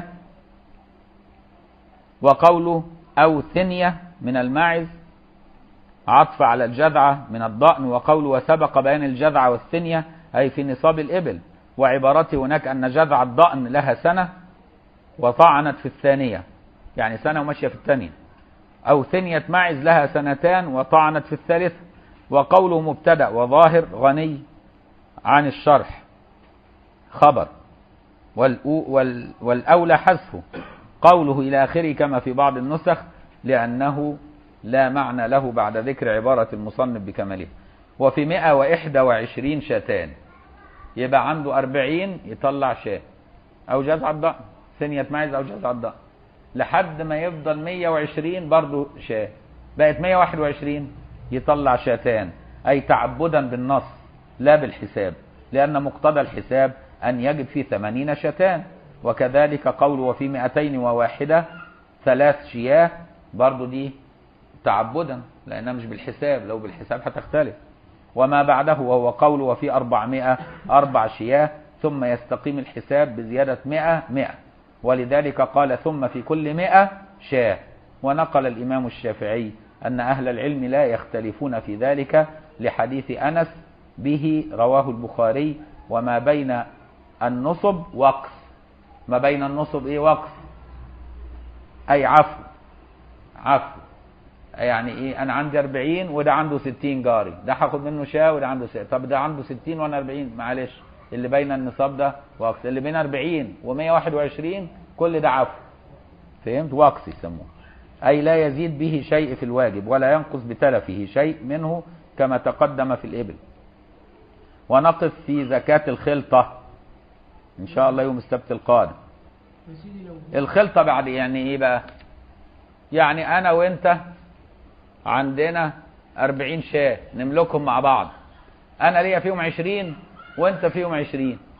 وقوله أو ثنية من الماعز عطف على الجذعة من الضأن وقوله وسبق بيان الجذعة والثنية أي في نصاب الإبل وعبارته هناك أن جذع الضأن لها سنة وطعنت في الثانية يعني سنة وماشية في الثانية أو ثنية معز لها سنتان وطعنت في الثالثة وقوله مبتدأ وظاهر غني عن الشرح خبر وال والأولى حذفه قوله إلى آخره كما في بعض النسخ لأنه لا معنى له بعد ذكر عبارة المصنف بكمله وفي 121 شاتان يبقى عنده 40 يطلع شاة أو جزع الضأن ثانية معز أو جزع الضأن لحد ما يفضل 120 برضه شاة بقت 121 يطلع شاتان أي تعبدا بالنص لا بالحساب لأن مقتضى الحساب أن يجب في ثمانين شتان وكذلك قول وفي مئتين وواحدة ثلاث شياه برضو دي تعبدا لأنها مش بالحساب لو بالحساب هتختلف وما بعده وهو قول وفي أربعمائة أربع شياه ثم يستقيم الحساب بزيادة مئة مئة ولذلك قال ثم في كل مئة شاه ونقل الإمام الشافعي أن أهل العلم لا يختلفون في ذلك لحديث أنس به رواه البخاري وما بين النصب وقف ما بين النصب ايه وقف اي عفو عفو يعني ايه انا عندي 40 وده عنده 60 جاري ده هاخد منه شاه وده عنده شاه طب ده عنده 60 وانا 40 معلش اللي بين النصاب ده وقف اللي بين 40 و121 كل ده عفو فهمت وقف يسموه اي لا يزيد به شيء في الواجب ولا ينقص بتلفه شيء منه كما تقدم في الابل ونقف في زكاة الخلطة إن شاء الله يوم السبت القادم يا سيدي لو الخلطة بعد يعني إيه بقى يعني أنا وأنت عندنا أربعين شاة نملكهم مع بعض أنا ليا فيهم عشرين وأنت فيهم عشرين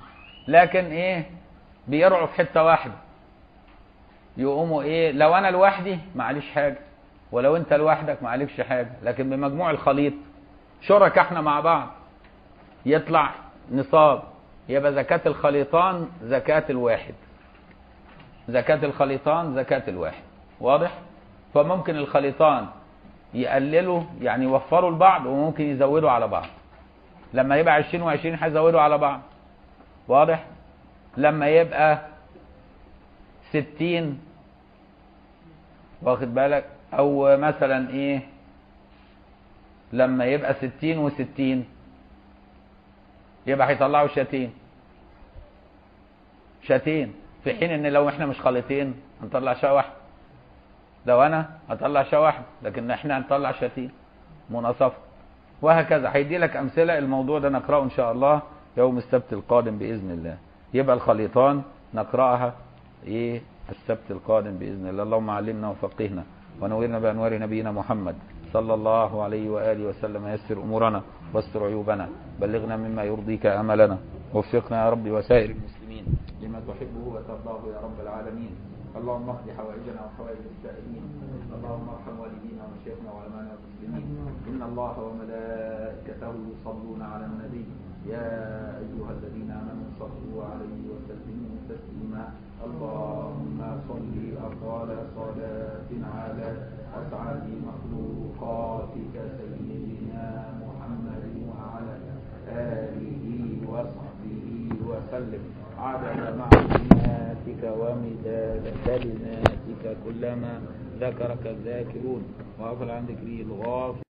لكن ايه بيرعوا في حته واحده يقوموا ايه لو انا لوحدي معليش حاجه ولو انت لوحدك معلكش حاجه لكن بمجموع الخليط شركاء احنا مع بعض يطلع نصاب يبقى زكاة الخليطان زكاة الواحد زكاة الخليطان زكاة الواحد واضح فممكن الخليطان يقللوا يعني يوفروا لبعض وممكن يزودوا على بعض لما يبقى 20 و20 هيزودوا على بعض واضح لما يبقى 60 واخد بالك او مثلا ايه لما يبقى 60 و60 يبقى هيطلعوا شاتين شاتين في حين ان لو احنا مش خليطين هنطلع شاة واحدة لو انا هطلع شاة واحدة لكن احنا هنطلع شاتين مناصفة وهكذا هيدي لك امثلة الموضوع ده نقرأه ان شاء الله يوم السبت القادم باذن الله يبقى الخليطان نقرأها ايه السبت القادم باذن الله اللهم علمنا وفقهنا ونورنا بانوار نبينا محمد صلى الله عليه واله وسلم يسر امورنا واستر عيوبنا بلغنا مما يرضيك املنا وفقنا يا رب وسائر المسلمين لما تحبه وترضاه يا رب العالمين اللهم اقض حوائجنا وحوائج السائلين اللهم ارحم والدينا ومشايخنا وعلمانا المسلمين ان الله وملائكته يصلون على النبي يا ايها الذين امنوا صلوا عليه وسلموا تسليما اللهم صل افضل صلاه على اسعد مخلوقاتك سيدنا محمد وعلى اله وصحبه وسلم عدد معلوماتك ومداد كلماتك كلما ذكرك الذاكرون وغفل عن ذكره الغافل